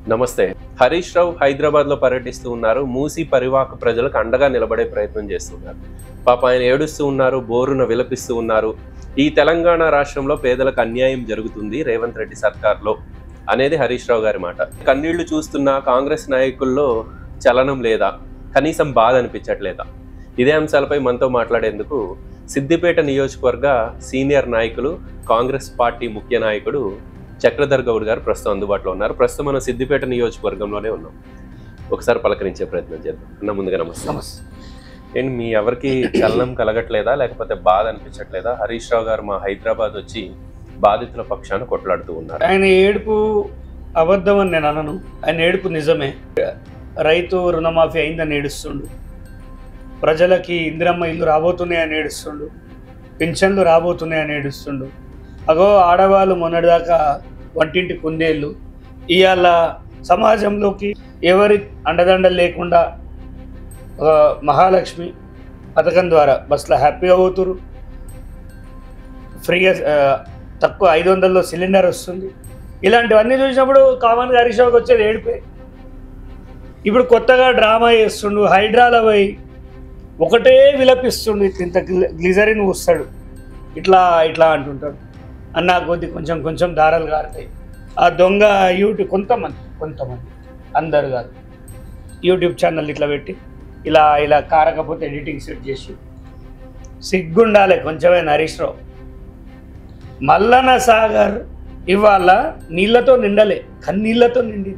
నమస్తే హరీష్ రావు హైదరాబాద్ లో పర్యటిస్తూ ఉన్నారు మూసి పరివాహక ప్రజలకు అండగా నిలబడే ప్రయత్నం చేస్తున్నారు పాప ఆయన ఏడుస్తూ ఉన్నారు బోరున విలపిస్తూ ఉన్నారు ఈ తెలంగాణ రాష్ట్రంలో పేదలకు అన్యాయం జరుగుతుంది రేవంత్ రెడ్డి సర్కార్లో అనేది హరీష్ రావు గారి మాట కన్నీళ్లు చూస్తున్న కాంగ్రెస్ నాయకుల్లో చలనం లేదా కనీసం బాధ అనిపించట్లేదా ఇదే అంశాలపై మనతో మాట్లాడేందుకు సిద్దిపేట నియోజకవర్గ సీనియర్ నాయకులు కాంగ్రెస్ పార్టీ ముఖ్య నాయకుడు చక్రధర్ గౌడ్ గారు ప్రస్తుతం అందుబాటులో ఉన్నారు ప్రస్తుతం మనం సిద్దిపేట నియోజకవర్గంలోనే ఉన్నాం ఒకసారి పలకరించే ప్రయత్నం చేద్దాం అన్న ముందుగా నమస్తే నమస్తే ఏంటి మీ ఎవరికి చలనం కలగట్లేదా లేకపోతే బాధ అనిపించట్లేదా హరీష్ రావు గారు మా హైదరాబాద్ వచ్చి బాధితుల పక్షాన కొట్లాడుతూ ఉన్నారు ఆయన ఏడుపు అబద్ధం అని నేను అనను ఆయన ఏడుపు నిజమే రైతు రుణమాఫీ అయిందని ఏడుస్తుండు ప్రజలకి ఇందిరమ్మ ఇల్లు రాబోతున్నాయని ఏడుస్తుండు పింఛన్లు రాబోతున్నాయని ఏడుస్తుండు అగో ఆడవాళ్ళు మొన్నటిదాకా వంటింటి కుందేళ్ళు ఇవాళ సమాజంలోకి ఎవరి అండదండలు లేకుండా ఒక మహాలక్ష్మి పథకం ద్వారా బస్సులో హ్యాపీగా పోతురు ఫ్రీగా ఆ, తక్కువ ఐదు వందల్లో సిలిండర్ వస్తుంది ఇలాంటివన్నీ చూసినప్పుడు కామన్గా హరీష్ రావుకి వచ్చేది ఏడిపే ఇప్పుడు కొత్తగా డ్రామా చేస్తుండు హైడ్రాలో పోయి ఒకటే విలపిస్తుండు ఇట్లా ఇంత గ్లి- గ్లిజరిన్ వస్తాడు ఇట్లా ఇట్లా అంటుంటాడు అన్న కొద్ది కొంచెం కొంచెం దారాలు కారుతాయి ఆ దొంగ యూట్యూబ్ కొంతమంది కొంతమంది అందరు కాదు యూట్యూబ్ ఛానల్ ఇట్లా పెట్టి ఇలా ఇలా కారకపోతే ఎడిటింగ్ సెట్ చేసి సిగ్గుండాలి కొంచెమైనా హరీష్ రావు మల్లన్న సాగర్ ఇవాళ నీళ్ళతో నిండలే కన్నీళ్ళతో నిండింది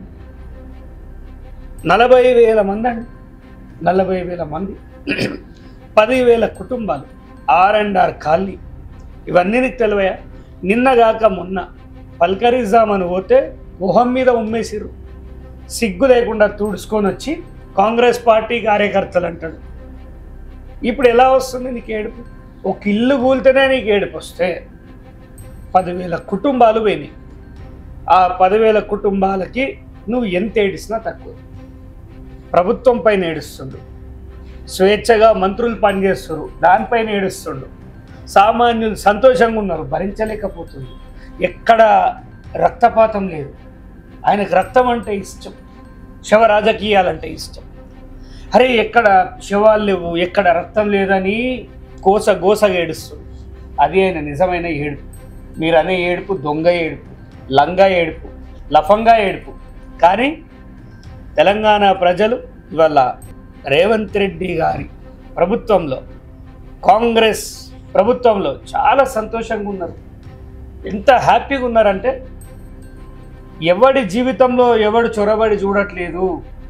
నలభై వేల మంది అండి నలభై వేల మంది పదివేల కుటుంబాలు ఆర్ అండ్ ఆర్ ఖాళీ ఇవన్నీ నీకు తెలివయా నిన్నగాక మొన్న పల్కరిద్దామని పోతే మొహం మీద ఉమ్మేసిరు సిగ్గు లేకుండా తుడుచుకొని వచ్చి కాంగ్రెస్ పార్టీ కార్యకర్తలు అంటాడు ఇప్పుడు ఎలా వస్తుంది నీకు ఏడుపు ఒక ఇల్లు కూలితేనే నీకు ఏడుపు వస్తే పదివేల కుటుంబాలు పోయినాయి ఆ పదివేల కుటుంబాలకి నువ్వు ఎంత ఏడిసినా తక్కువ ప్రభుత్వం పైన ఏడుస్తుండు స్వేచ్ఛగా మంత్రులు పనిచేస్తారు దానిపైన ఏడుస్తుండు సామాన్యులు సంతోషంగా ఉన్నారు భరించలేకపోతుంది ఎక్కడ రక్తపాతం లేదు ఆయనకు రక్తం అంటే ఇష్టం శవ రాజకీయాలంటే ఇష్టం అరే ఎక్కడ శవాలు లేవు ఎక్కడ రక్తం లేదని కోస గోసగా ఏడుస్తుంది అది ఆయన నిజమైన ఏడుపు మీరు అనే ఏడుపు దొంగ ఏడుపు లంగా ఏడుపు లఫంగా ఏడుపు కానీ తెలంగాణ ప్రజలు ఇవాళ రేవంత్ రెడ్డి గారి ప్రభుత్వంలో కాంగ్రెస్ ప్రభుత్వంలో చాలా సంతోషంగా ఉన్నారు ఎంత హ్యాపీగా ఉన్నారంటే ఎవడి జీవితంలో ఎవడు చొరబడి చూడట్లేదు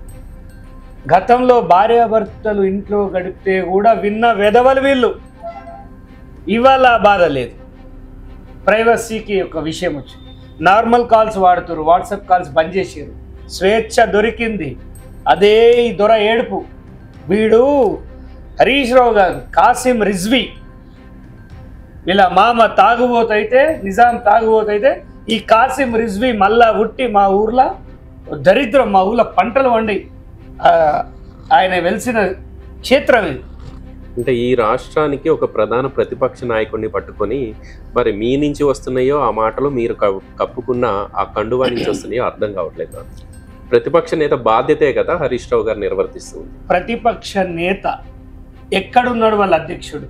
గతంలో భార్యాభర్తలు ఇంట్లో గడిపితే కూడా విన్న వెధవలు వీళ్ళు ఇవాళ ఆ బాధ లేదు ప్రైవసీకి ఒక విషయం వచ్చింది నార్మల్ కాల్స్ వాడుతారు వాట్సాప్ కాల్స్ బంద్ చేసారు స్వేచ్ఛ దొరికింది అదే ఈ దొర ఏడుపు వీడు హరీష్ రావు గారు కాసిం రిజ్వీ వీళ్ళ మామ తాగుబోతైతే నిజాం తాగుబోతైతే ఈ కాసిం రిజ్వీ మళ్ళా ఉట్టి మా ఊర్లో దరిద్రం మా ఊర్లో పంటలు వండి ఆ, ఆయన వెలిసిన క్షేత్రం ఇది అంటే ఈ రాష్ట్రానికి ఒక ప్రధాన ప్రతిపక్ష నాయకుడిని పట్టుకొని మరి మీ నుంచి వస్తున్నాయో ఆ మాటలు మీరు క- కప్పుకున్న ఆ కండువా నుంచి వస్తున్నాయో అర్థం కావట్లేదు నాకు. ప్రతిపక్ష నేత బాధ్యతే కదా హరీష్ రావు గారు నిర్వర్తిస్తుంది ప్రతిపక్ష నేత ఎక్కడున్నాడు వాళ్ళ అధ్యక్షుడు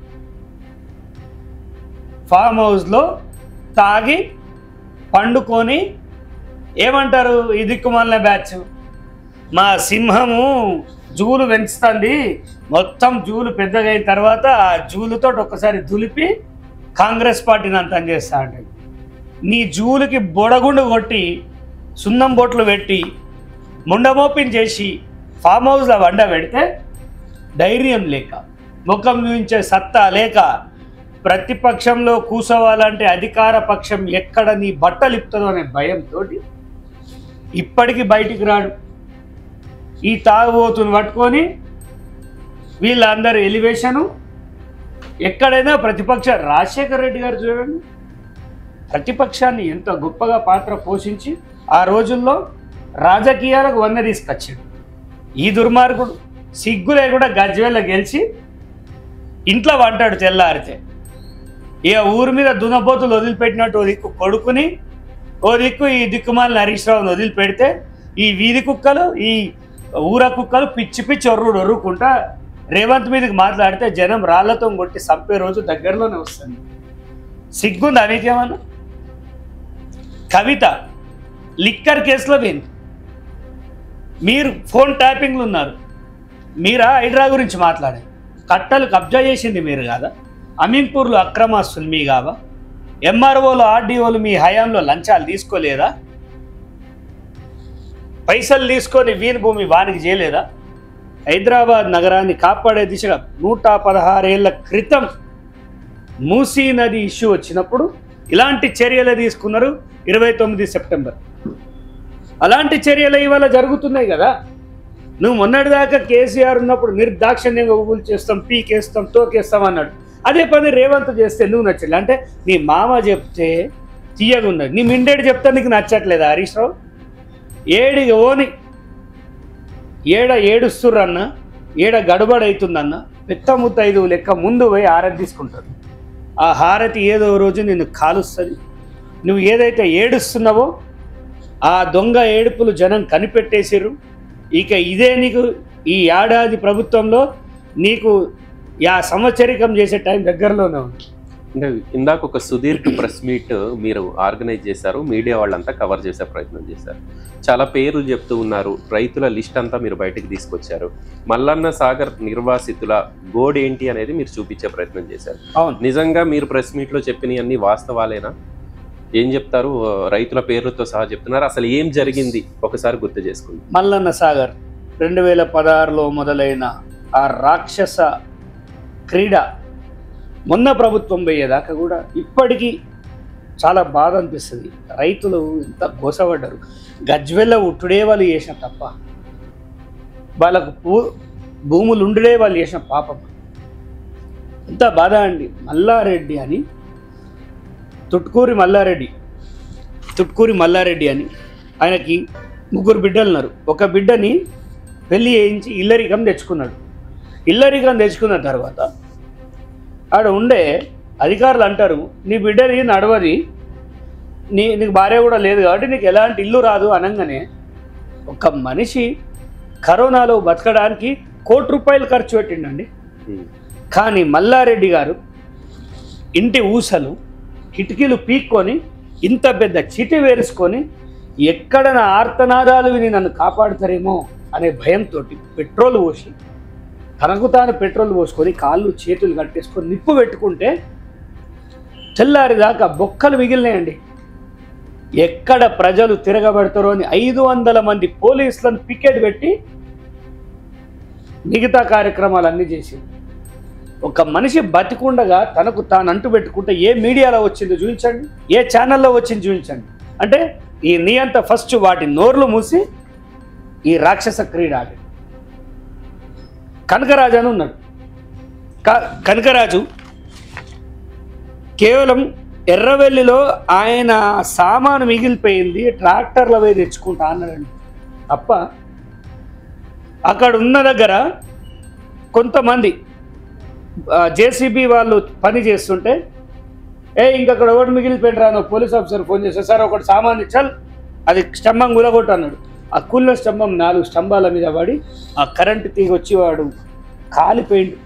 ఫామ్ హౌస్లో తాగి పండుకొని ఏమంటారు ఈ దిక్కుమాలిన బ్యాచ్ మా సింహము జూలు పెంచుతుంది మొత్తం జూలు పెద్దగా అయిన తర్వాత ఆ జూలుతో ఒక్కసారి దులిపి కాంగ్రెస్ పార్టీని అంతం చేస్తా అంటే నీ జూలుకి బొడగుండు కొట్టి సున్నం బొట్లు పెట్టి ముండమోపిన్ చేసి ఫామ్ హౌస్లో వండ పెడితే ధైర్యం లేక ముఖం చూపించే సత్తా లేక ప్రతిపక్షంలో కూసోవాలంటే అధికార పక్షం ఎక్కడ నీ బట్టలు ఇప్పుతుందో అనే భయంతో ఇప్పటికీ బయటికి రాడు ఈ తాగుబోతుని పట్టుకొని వీళ్ళందరూ ఎలివేషను ఎక్కడైనా ప్రతిపక్ష రాజశేఖర్ రెడ్డి గారు చూడండి ప్రతిపక్షాన్ని ఎంత గొప్పగా పాత్ర పోషించి ఆ రోజుల్లో రాజకీయాలకు వంద తీసుకొచ్చాడు ఈ దుర్మార్గుడు సిగ్గు లేకుండా గజ్వేల గెలిచి ఇంట్లో వంటాడు తెల్లారితే ఇక ఊరి మీద దున్నపోతులు వదిలిపెట్టినట్టు ఓ దిక్కు కొడుకుని ఓ దిక్కు ఈ దిక్కుమాలిన హరీష్ రావుని వదిలిపెడితే ఈ వీధి కుక్కలు ఈ ఊర కుక్కలు పిచ్చి పిచ్చి ఒర్రుడు ఒర్రుకుంటా రేవంత్ మీదకి మాట్లాడితే జనం రాళ్లతో కొట్టి చంపే రోజు దగ్గరలోనే వస్తుంది సిగ్గుంది అవికేమన్నా కవిత లిక్కర్ కేసులో పోయింది మీరు ఫోన్ ట్యాపింగ్లు ఉన్నారు మీరా హైడ్రా గురించి మాట్లాడారు కట్టలు కబ్జా చేసింది మీరు కాదా అమీన్పూర్లో అక్రమాస్తులు మీ కావా ఎంఆర్ఓలు ఆర్డీఓలు మీ హయాంలో లంచాలు తీసుకోలేదా పైసలు తీసుకొని వీని భూమి వానికి చేయలేదా హైదరాబాద్ నగరాన్ని కాపాడే దిశగా నూట పదహారేళ్ల క్రితం మూసీ నది ఇష్యూ వచ్చినప్పుడు ఇలాంటి చర్యలు తీసుకున్నారు ఇరవై తొమ్మిది సెప్టెంబర్ అలాంటి చర్యలు ఇవాళ జరుగుతున్నాయి కదా నువ్వు మొన్నటిదాకా కేసీఆర్ ఉన్నప్పుడు నిర్దాక్షిణ్యంగా ఊగులు చేస్తాం పీకేస్తాం తోకేస్తాం అన్నాడు అదే పని రేవంత్ చేస్తే నువ్వు నచ్చలే అంటే నీ మామ చెప్తే తీయగా ఉన్నది నీ మిండేడు చెప్తే నీకు నచ్చట్లేదా హరీష్ రావు ఏడి ఓని ఏడ ఏడుస్తుర్రన్న ఏడ గడబడవుతుందన్న పెద్ద ముద్ద ఐదు లెక్క ముందు పోయి హారతి తీసుకుంటారు ఆ హారతి ఏదో రోజు నిన్ను కాలుస్తుంది నువ్వు ఏదైతే ఏడుస్తున్నావో ఆ దొంగ ఏడుపులు జనం కనిపెట్టేసిర్రు ఇక ఇదే నీకు ఈ ఏడాది ప్రభుత్వంలో నీకు యా సంవత్సరికం చేసే టైం దగ్గరలోనే ఉంది అంటే ఇందాక ఒక సుదీర్ఘ ప్రెస్ మీట్ మీరు ఆర్గనైజ్ చేశారు మీడియా వాళ్ళంతా కవర్ చేసే ప్రయత్నం చేశారు చాలా పేర్లు చెప్తూ ఉన్నారు రైతుల లిస్ట్ అంతా మీరు బయటకు తీసుకొచ్చారు మల్లన్న సాగర్ నిర్వాసితుల గోడ్ ఏంటి అనేది మీరు చూపించే ప్రయత్నం చేశారు అవును నిజంగా మీరు ప్రెస్ మీట్లో చెప్పినవన్నీ వాస్తవాలేనా ఏం చెప్తారు రైతుల పేర్లతో సహా చెప్తున్నారు అసలు ఏం జరిగింది ఒకసారి గుర్తు చేసుకుంది మల్లన్న సాగర్ రెండు వేల పదహారులో మొదలైన ఆ రాక్షస క్రీడ మొన్న ప్రభుత్వం పోయేదాకా కూడా ఇప్పటికీ చాలా బాధ అనిపిస్తుంది రైతులు ఎంత గోసపడ్డారు గజ్వెల్ల ఉట్టుడే వాళ్ళు చేసిన తప్ప వాళ్ళకు భూ భూములు ఉండుడే వాళ్ళు చేసిన పాపం ఎంత బాధ అండి మల్లారెడ్డి అని తుట్కూరి మల్లారెడ్డి తుట్కూరి మల్లారెడ్డి అని ఆయనకి ముగ్గురు బిడ్డలు ఉన్నారు ఒక బిడ్డని పెళ్లి చేయించి ఇల్లరికం తెచ్చుకున్నాడు ఇల్లరికం తెచ్చుకున్న తర్వాత ఆడ ఉండే అధికారులు అంటారు నీ బిడ్డని నడవది నీ నీకు భార్య కూడా లేదు కాబట్టి నీకు ఎలాంటి ఇల్లు రాదు అనగానే ఒక మనిషి కరోనాలో బతకడానికి కోటి రూపాయలు ఖర్చు పెట్టిండండి ఉమ్. కానీ మల్లారెడ్డి గారు ఇంటి ఊసలు కిటికీలు పీక్కొని ఇంత పెద్ద చిటి వేరుసుకొని ఎక్కడ నా ఆర్తనాదాలు విని నన్ను కాపాడుతారేమో అనే భయంతో పెట్రోల్ పోసి తనకు తాను పెట్రోల్ పోసుకొని కాళ్ళు చేతులు కట్టేసుకొని నిప్పు పెట్టుకుంటే తెల్లారిదాకా బొక్కలు మిగిలినాయండి ఎక్కడ ప్రజలు తిరగబడతారో అని ఐదు వందల మంది పోలీసులను పికెట్ పెట్టి మిగతా కార్యక్రమాలన్నీ చేసింది ఒక మనిషి బతికుండగా తనకు తాను అంటు పెట్టుకుంటే ఏ మీడియాలో వచ్చిందో చూపించండి ఏ ఛానల్లో వచ్చింది చూపించండి అంటే ఈ నియంత ఫస్ట్ వాటి నోర్లు మూసి ఈ రాక్షస క్రీడ ఆడి కనకరాజు అని ఉన్నాడు క- కనకరాజు కేవలం ఎర్రవెల్లిలో ఆయన సామాను మిగిలిపోయింది ట్రాక్టర్ల పోయి తెచ్చుకుంటా అన్నాడండి అప్ప అక్కడ ఉన్న దగ్గర కొంతమంది జేసీబీ వాళ్ళు పని చేస్తుంటే ఏ ఇంకక్కడ ఒకటి మిగిలిపోయినరా నువ్వు పోలీస్ ఆఫీసర్ ఫోన్ చేస్తే సార్ ఒకటి సామాన్ చల్ అది స్తంభం గులగొట్టు అన్నాడు ఆ కుళ్ళ స్తంభం నాలుగు స్తంభాల మీద పడి ఆ కరెంటు తీగ వచ్చి వాడు కాలిపోయిండు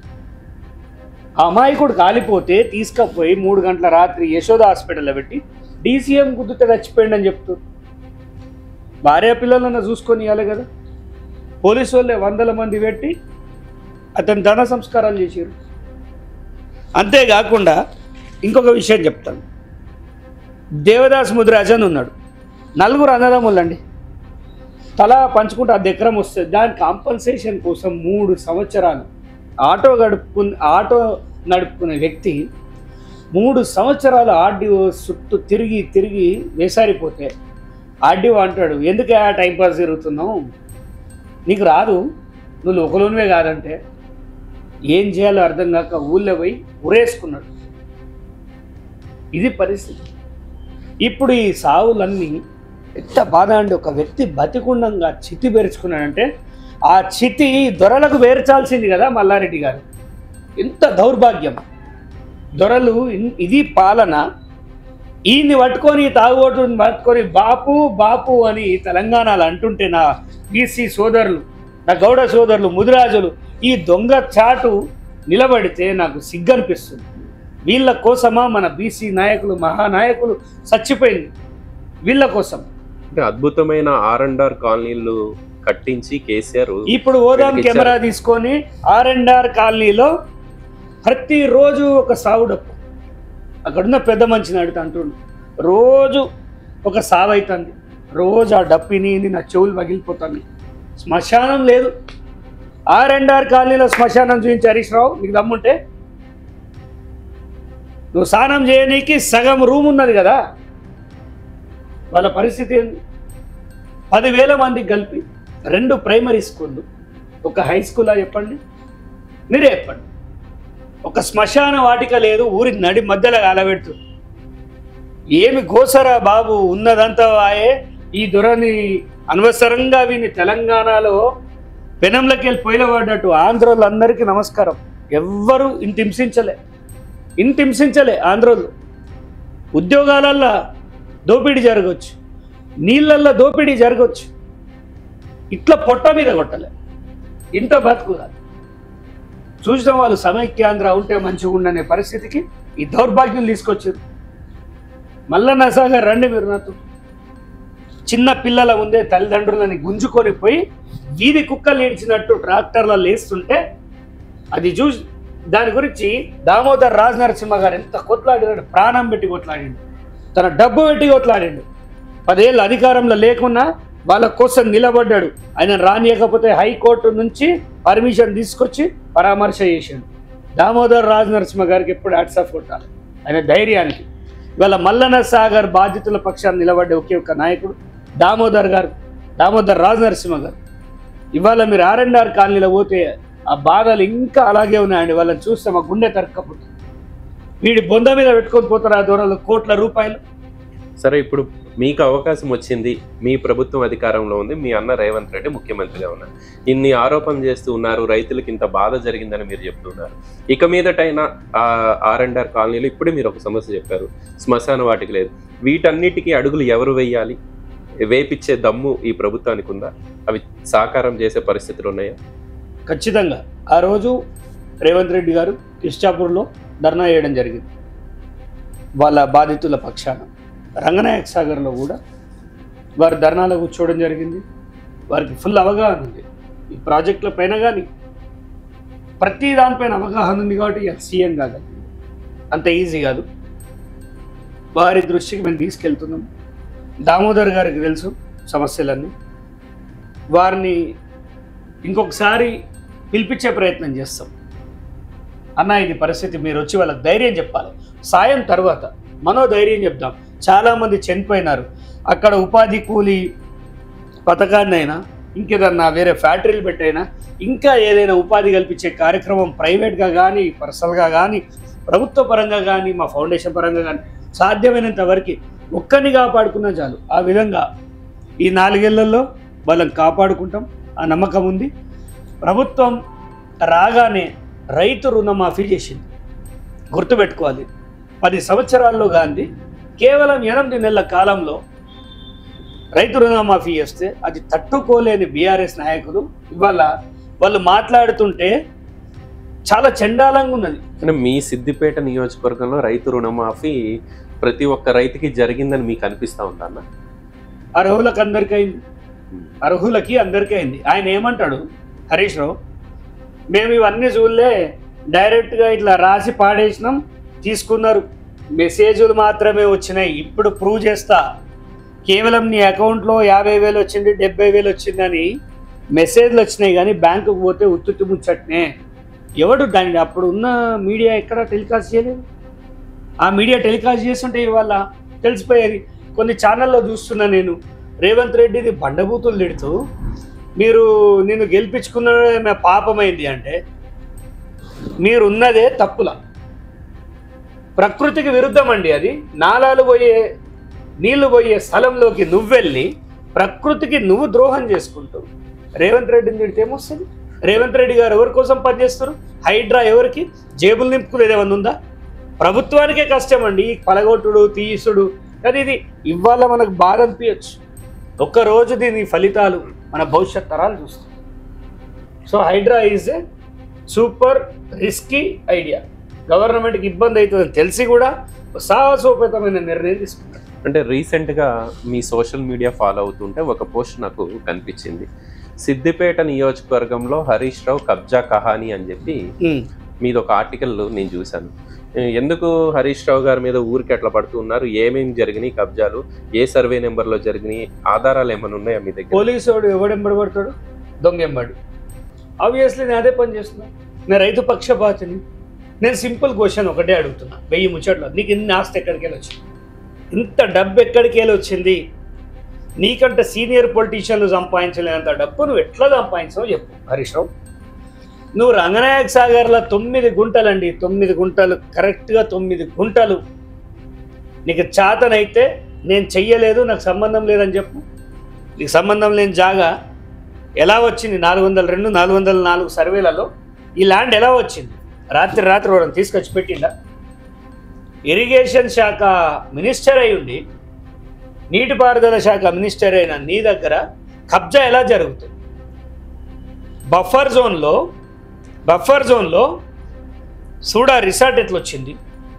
ఆ అమాయకుడు కాలిపోతే తీసుకపోయి మూడు గంటల రాత్రి యశోద హాస్పిటల్లో పెట్టి డీసీఎం గుద్దుతే చచ్చిపోయిండు అని చెప్తూ భార్య పిల్లలన్నా చూసుకొని ఇవ్వాలి కదా పోలీసు వాళ్ళే వందల మంది పెట్టి అతని ధన సంస్కారాలు చేశారు అంతేకాకుండా ఇంకొక విషయం చెప్తాను దేవదాస్ ముదిరాజ్ అని ఉన్నాడు నలుగురు అన్నదమ్ములండి తలా పంచుకుంటే ఆ దగ్గరం వస్తుంది దాని కాంపన్సేషన్ కోసం మూడు సంవత్సరాలు ఆటో గడుపు ఆటో నడుపుకునే వ్యక్తి మూడు సంవత్సరాలు ఆర్డీఓ చుట్టూ తిరిగి తిరిగి వేసారిపోతే ఆర్డీఓ అంటాడు ఎందుకే ఆ టైంపాస్ తిరుగుతున్నావు నీకు రాదు నువ్వు లోకలోనివే కాదంటే ఏం చేయాలో అర్థం కాక ఊళ్ళో పోయి ఉరేసుకున్నాడు ఇది పరిస్థితి ఇప్పుడు ఈ సావులన్నీ ఎంత బాధ అండి ఒక వ్యక్తి బతికుండంగా చితి పేర్చుకున్నాడంటే ఆ చితి దొరలకు పేర్చాల్సింది కదా మల్లారెడ్డి గారు ఎంత దౌర్భాగ్యం దొరలు ఇన్- ఇది పాలన ఈయన్ని పట్టుకొని తాగుబోతుని పట్టుకొని బాపు బాపు అని తెలంగాణలో అంటుంటే నా బీసీ సోదరులు నా గౌడ సోదరులు ముదిరాజులు ఈ దొంగ చాటు నిలబడితే నాకు సిగ్గనిపిస్తుంది వీళ్ళ కోసమా మన బీసీ నాయకులు మహానాయకులు చచ్చిపోయింది వీళ్ళ కోసం అంటే అద్భుతమైన ఆర్ అండ్ ఆర్ కాలనీలు కట్టించి కేసీఆర్ ఇప్పుడు ఓదాం వీళ్ళకి కెమెరా తీసుకొని ఆర్ అండ్ ఆర్ కాలనీలో ప్రతిరోజు ఒక సావుడప్పు అక్కడున్న పెద్ద మనిషిని అడుగుతా అంటుండు రోజు ఒక సావు అవుతుంది రోజు ఆ డప్పిని నా చెవులు పగిలిపోతాయి శ్మశానం లేదు ఆర్ అండ్ ఆర్ కాలనీలో శ్మశానం చూపించి హరీష్ రావు నీకు దమ్ముంటే నువ్వు స్నానం చేయనీకి సగం రూమ్ ఉన్నది కదా వాళ్ళ పరిస్థితి ఏంది పదివేల మందికి కలిపి రెండు ప్రైమరీ స్కూళ్ళు ఒక హై స్కూలా చెప్పండి మీరే చెప్పండి ఒక శ్మశాన వాటిక లేదు ఊరి నడి మధ్యలో కాలబెడుతుంది ఏమి గోసరా బాబు ఉన్నదంతా వాయే ఈ దొరని అనవసరంగా వీని తెలంగాణలో పెనంలోకి వెళ్ళి పొయ్యిలబడ్డట్టు ఆంధ్రోళ్ళందరికీ నమస్కారం ఎవ్వరు ఇంత హింసించలే ఇంత హింసించలే ఆంధ్రోళ్ళు ఉద్యోగాలల్లో దోపిడీ జరగవచ్చు నీళ్ళల్లో దోపిడీ జరగవచ్చు ఇట్లా పొట్ట మీద కొట్టలే ఇంత బతుకుదా చూసిన వాళ్ళు సమైక్యాంధ్ర ఉంటే మంచిగా ఉండనే పరిస్థితికి ఈ దౌర్భాగ్యం తీసుకొచ్చారు మళ్ళా నసాగా రండి మీరు నాతో చిన్న పిల్లల ముందే తల్లిదండ్రులని గుంజుకొని పోయి వీధి కుక్కలు ఏడ్చినట్టు ట్రాక్టర్లో లేస్తుంటే అది చూసి దాని గురించి దామోదర్ రాజ్ నరసింహ గారు ఎంత కొట్లాడినాడు ప్రాణం పెట్టి కొట్లాడిండు తన డబ్బు పెట్టి కొట్లాడిండు పదేళ్ళు అధికారంలో లేకున్నా వాళ్ళ కోసం నిలబడ్డాడు ఆయన రానియకపోతే హైకోర్టు నుంచి పర్మిషన్ తీసుకొచ్చి పరామర్శ చేశాడు దామోదర్ రాజ్ నరసింహ గారికి ఎప్పుడు హ్యాట్సాఫ్ కొట్టాలి ఆయన ధైర్యానికి ఇవాళ మల్లన్న సాగర్ బాధితుల పక్షాన్ని నిలబడ్డే ఒకే ఒక్క నాయకుడు దామోదర్ గారు దామోదర్ రాజ్ నరసింహ గారు ఇవాళ మీరు ఆర్ అండ్ ఆర్ కాలనీలో పోతే ఆ బాధలు ఇంకా అలాగే ఉన్నాయండి వాళ్ళని చూస్తే మా గుండె తరక్కపోతుంది వీడి బొంద మీద పెట్టుకొని పోతారు ఆ దూరంలో కోట్ల రూపాయలు సరే ఇప్పుడు మీకు అవకాశం వచ్చింది మీ ప్రభుత్వం అధికారంలో ఉంది మీ అన్న రేవంత్ రెడ్డి ముఖ్యమంత్రిగా ఉన్నారు ఇన్ని ఆరోపణలు చేస్తూ ఉన్నారు రైతులకి ఇంత బాధ జరిగిందని మీరు చెప్తున్నారు ఇక మీదటైనా ఆ ఆర్ అండ్ ఆర్ కాలనీలో ఇప్పుడే మీరు ఒక సమస్య చెప్పారు శ్మశాన వాటికి లేదు వీటన్నిటికీ అడుగులు ఎవరు వేయాలి వేపిచ్చే దమ్ము ఈ ప్రభుత్వానికి ఉందా అవి సాకారం చేసే పరిస్థితులు ఉన్నాయా ఖచ్చితంగా ఆ రోజు రేవంత్ రెడ్డి గారు ఇష్టాపూర్లో ధర్నా చేయడం జరిగింది వాళ్ళ బాధితుల పక్షాన రంగనాయక సాగర్లో కూడా వారు ధర్నాలో కూర్చోవడం జరిగింది వారికి ఫుల్ అవగాహన ఉంది ఈ ప్రాజెక్టుల పైన కానీ ప్రతి దానిపైన అవగాహన ఉంది కాబట్టి సీఎం కాదు అంత ఈజీ కాదు వారి దృష్టికి మేము తీసుకెళ్తున్నాం దామోదర్ గారికి తెలుసు సమస్యలన్నీ వారిని ఇంకొకసారి పిలిపించే ప్రయత్నం చేస్తాం అన్న ఇది పరిస్థితి మీరు వచ్చి వాళ్ళకి ధైర్యం చెప్పాలి సాయం తర్వాత మనో ధైర్యం చెప్దాం చాలామంది చనిపోయినారు అక్కడ ఉపాధి కూలి పథకాన్ని అయినా ఇంకేదన్నా వేరే ఫ్యాక్టరీలు పెట్టైనా ఇంకా ఏదైనా ఉపాధి కల్పించే కార్యక్రమం ప్రైవేట్గా కానీ పర్సనల్గా కానీ ప్రభుత్వ పరంగా కానీ మా ఫౌండేషన్ పరంగా కానీ సాధ్యమైనంత వరకు ఒక్కరిని కాపాడుకున్నా చాలు ఆ విధంగా ఈ నాలుగేళ్లలో వాళ్ళని కాపాడుకుంటాం ఆ నమ్మకం ఉంది ప్రభుత్వం రాగానే రైతు రుణమాఫీ చేసింది గుర్తుపెట్టుకోవాలి పది సంవత్సరాల్లో గాంధీ కేవలం ఎనిమిది నెలల కాలంలో రైతు రుణమాఫీ చేస్తే అది తట్టుకోలేని బీఆర్ఎస్ నాయకులు ఇవాళ వాళ్ళు మాట్లాడుతుంటే చాలా చండాలంగా ఉన్నది అంటే మీ సిద్దిపేట నియోజకవర్గంలో రైతు రుణమాఫీ ప్రతి ఒక్క రైతుకి జరిగిందని మీకు అనిపిస్తా ఉందా అన్న అర్హులకు అందరికీ అయింది అర్హులకి అందరికీ అయింది ఆయన ఏమంటాడు హరీష్ రావు మేము ఇవన్నీ చూడలే డైరెక్ట్గా ఇట్లా రాసి పాడేసినాం తీసుకున్నారు మెసేజ్లు మాత్రమే వచ్చినాయి ఇప్పుడు ప్రూవ్ చేస్తా కేవలం నీ అకౌంట్లో యాభై వేలు వచ్చింది డెబ్బై వేలు వచ్చిందని మెసేజ్లు వచ్చినాయి కానీ బ్యాంకుకు పోతే ఉత్తుత్తి ముచ్చట్నే ఎవడు దాన్ని అప్పుడు ఉన్న మీడియా ఎక్కడ టెలికాస్ట్ చేయలేదు ఆ మీడియా టెలికాస్ట్ చేస్తుంటే ఇవాళ తెలిసిపోయేది కొన్ని ఛానల్లో చూస్తున్నా నేను రేవంత్ రెడ్డిది బండబూతులు తిడుతూ మీరు నిన్ను గెలిపించుకున్నదే నా పాపమైంది అంటే మీరున్నదే తప్పుల ప్రకృతికి విరుద్ధం అండి అది నాలాలు పోయే నీళ్లు పోయే స్థలంలోకి నువ్వెళ్ళి ప్రకృతికి నువ్వు ద్రోహం చేసుకుంటూ రేవంత్ రెడ్డిని తిడితే ఏమొస్తుంది రేవంత్ రెడ్డి గారు ఎవరి కోసం పనిచేస్తారు హైడ్రా ఎవరికి జేబులు నింపుకునేది ఏమన్నా ఉందా ప్రభుత్వానికే కష్టం అండి పలగొట్టుడు తీసుడు కానీ ఇది ఇవాళ మనకు బాధ అనిపించచ్చు ఒక్కరోజు దీని ఫలితాలు మన భవిష్యత్ తరాలు చూస్తాం so Hydra is a super risky idea గవర్నమెంట్కి ఇబ్బంది అవుతుందని తెలిసి కూడా సాహసోపేతమైన నిర్ణయం తీసుకున్నారు అంటే రీసెంట్గా మీ సోషల్ మీడియా ఫాలో అవుతుంటే ఒక పోస్ట్ నాకు కనిపించింది సిద్దిపేట నియోజకవర్గంలో హరీష్ రావు కబ్జా కహాని అని చెప్పి మీద ఒక ఆర్టికల్ నేను చూశాను ఎందుకు హరీష్ రావు గారి మీద ఊరికి ఎట్లా పడుతున్నారు ఏమేమి జరిగినాయి కబ్జాలు ఏ సర్వే నెంబర్లో జరిగినాయి ఆధారాలు ఏమైనా ఉన్నాయా మీ దగ్గర పోలీసు వాడు ఎవడెంబడి పడతాడు దొంగ ఎంబడి ఆబ్వియస్లీ నేను అదే పని చేస్తున్నా నేను రైతు పక్షపాతిని నేను సింపుల్ క్వశ్చన్ ఒకటే అడుగుతున్నా వెయ్యి ముచ్చట్లు నీకు ఇన్ని ఆస్తి ఎక్కడికి వెళ్ళి వచ్చింది ఇంత డబ్బు ఎక్కడికి వెళ్ళి వచ్చింది నీకంటే సీనియర్ పొలిటీషియన్లు సంపాదించలేనంత డబ్బు నువ్వు ఎట్లా సంపాదించావు చెప్పు హరీష్ రావు నువ్వు రంగనాయక సాగర్లో తొమ్మిది గుంటలండి తొమ్మిది గుంటలు కరెక్ట్గా తొమ్మిది గుంటలు నీకు చాతనైతే నేను చెయ్యలేదు నాకు సంబంధం లేదని చెప్పు నీకు సంబంధం లేని జాగా ఎలా వచ్చింది నాలుగు వందల రెండు నాలుగు వందల నాలుగు సర్వేలలో ఈ ల్యాండ్ ఎలా వచ్చింది రాత్రి రాత్రి వాడు తీసుకొచ్చి పెట్టిందా ఇరిగేషన్ శాఖ మినిస్టర్ అయి ఉండి నీటిపారుదల శాఖ మినిస్టర్ అయిన నీ దగ్గర కబ్జా ఎలా జరుగుతుంది బఫర్ జోన్లో బఫర్ జోన్లో సూడా రిసార్ట్ ఎట్లొచ్చింది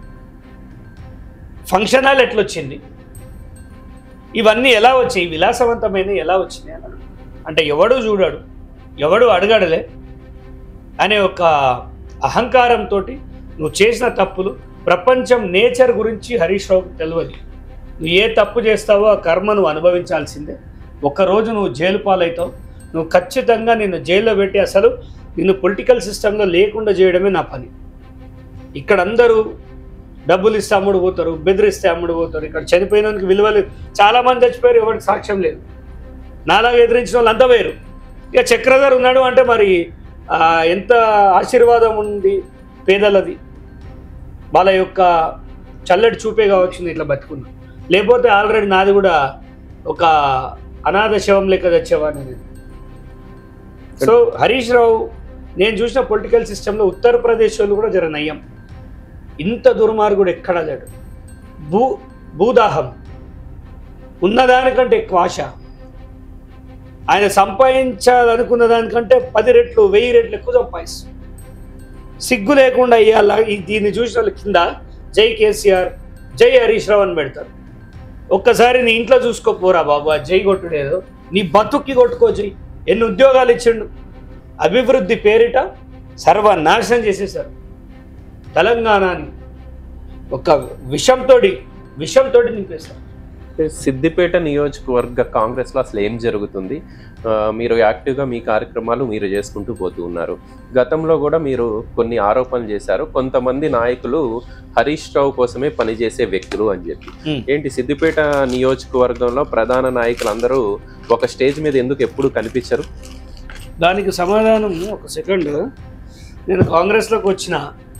ఫంక్షన్ హాల్ ఎట్లొచ్చింది ఇవన్నీ ఎలా వచ్చాయి విలాసవంతమైన ఎలా వచ్చినాయి అన్నాడు అంటే ఎవడు చూడాడు ఎవడు అడగడలే అనే ఒక అహంకారంతో నువ్వు చేసిన తప్పులు ప్రపంచం నేచర్ గురించి హరీష్ రావుకి తెలియదు నువ్వు ఏ తప్పు చేస్తావో ఆ కర్మ నువ్వు అనుభవించాల్సిందే ఒక్కరోజు నువ్వు జైలు పాలవుతావు నువ్వు ఖచ్చితంగా నిన్ను జైల్లో పెట్టి అసలు నిన్ను పొలిటికల్ సిస్టంలో లేకుండా చేయడమే నా పని ఇక్కడ అందరూ డబ్బులు ఇస్తే అమ్ముడు పోతారు బెదిరిస్తే అమ్ముడు పోతారు ఇక్కడ చనిపోయినందుకు విలువ లేదు చాలామంది చచ్చిపోయారు ఎవరికి సాక్ష్యం లేదు నాలాగా ఎదిరించిన వాళ్ళు అంతా వేరు ఇక చక్రధర్ ఉన్నాడు అంటే మరి ఆ, ఎంత ఆశీర్వాదం ఉంది పేదలది వాళ్ళ యొక్క చల్లటి చూపే కావచ్చు ఇట్లా బతుకున్నా లేకపోతే ఆల్రెడీ నాది కూడా ఒక అనాథ శవం లెక్క తెచ్చేవాడిని నేను సో హరీష్ రావు నేను చూసిన పొలిటికల్ సిస్టంలో ఉత్తరప్రదేశ్ వాళ్ళు కూడా జర నయ్యం ఇంత దుర్మార్గుడు ఎక్కడా లేడు భూ భూదాహం ఉన్నదానికంటే ఎక్కువ ఆశ ఆయన సంపాదించాలనుకున్న దానికంటే పది రెట్లు వెయ్యి రెట్లు ఎక్కువ సంపాదిస్తాడు సిగ్గు లేకుండా ఇవాళ ఈ దీన్ని చూసిన వాళ్ళ కింద జై కేసీఆర్ జై హరీష్ రావు అని పెడతారు ఒక్కసారి నీ ఇంట్లో చూసుకోపోరా బాబు ఆ జై కొట్టుడేదో నీ బతుక్కి కొట్టుకో జై ఎన్ని ఉద్యోగాలు ఇచ్చిండు అభివృద్ధి పేరిట సర్వనాశనం చేసేసారు తెలంగాణని ఒక విషంతోటి విషంతోటి నింపేశారు సిద్దిపేట నియోజకవర్గ కాంగ్రెస్లో అసలు ఏం జరుగుతుంది ఆ, మీరు యాక్టివ్గా మీ కార్యక్రమాలు మీరు చేసుకుంటూ పోతూ ఉన్నారు గతంలో కూడా మీరు కొన్ని ఆరోపణలు చేశారు కొంతమంది నాయకులు హరీష్ రావు కోసమే పనిచేసే వ్యక్తులు అని చెప్పి Hmm. ఏంటి సిద్దిపేట నియోజకవర్గంలో ప్రధాన నాయకులు అందరూ ఒక స్టేజ్ మీద ఎందుకు ఎప్పుడు కనిపించరు దానికి సమాధానం ఒక సెకండ్ నేను కాంగ్రెస్లోకి వచ్చిన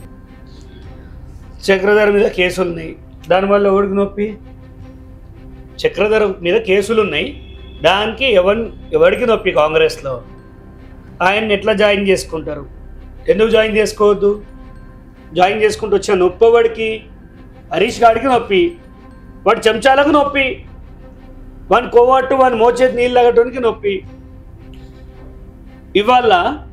చక్రధర్ మీద కేసులు ఉన్నాయి దానివల్ల ఎవరికి నొప్పి చక్రధర్ మీద కేసులు ఉన్నాయి దానికి ఎవరి ఎవరికి నొప్పి కాంగ్రెస్లో ఆయన్ని ఎట్లా జాయిన్ చేసుకుంటారు ఎందుకు జాయిన్ చేసుకోవద్దు జాయిన్ చేసుకుంటూ వచ్చిన నొప్పవాడికి హరీష్ గాడికి నొప్పి వాడి చెంచాలకు నొప్పి వాని కోవట్టు వాని మోచేతి నీళ్ళు తాగటానికి నొప్పి ఇవాళ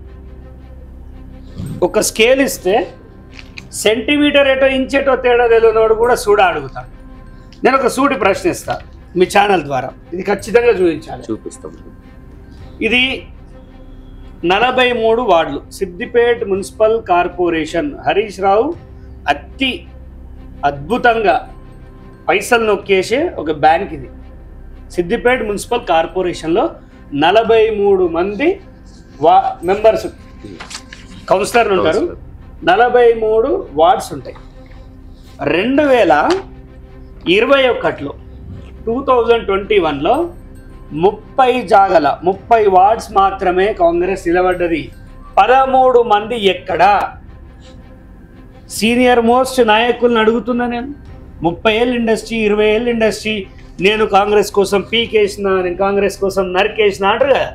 ఒక స్కేల్ ఇస్తే సెంటీమీటర్ ఏటో ఇంచేటో తేడా తెలియనివాడు కూడా చూడ అడుగుతాడు నేను ఒక సూటి ప్రశ్న ఇస్తా మీ ఛానల్ ద్వారా ఇది ఖచ్చితంగా చూపించాలి చూపిస్తాం ఇది నలభై మూడు వార్డులు సిద్దిపేట్ మున్సిపల్ కార్పొరేషన్ హరీష్ రావు అతి అద్భుతంగా పైసలు నొక్కేసే ఒక బ్యాంక్ ఇది సిద్దిపేట్ మున్సిపల్ కార్పొరేషన్లో నలభై మూడు మంది వా మెంబర్స్ కౌన్సిలర్లు ఉంటారు నలభై మూడు వార్డ్స్ ఉంటాయి రెండు వేల ఇరవై ఒకటిలో టూ థౌజండ్ ట్వంటీ వన్లో ముప్పై జాగల ముప్పై వార్డ్స్ మాత్రమే కాంగ్రెస్ నిలబడ్డది పదమూడు మంది ఎక్కడా సీనియర్ మోస్ట్ నాయకులను అడుగుతున్నా నేను ముప్పై ఏళ్ళ ఇండస్ట్రీ ఇరవై ఏళ్ళ ఇండస్ట్రీ నేను కాంగ్రెస్ కోసం పీకేసిన నేను కాంగ్రెస్ కోసం నరికేసిన అంటారు కదా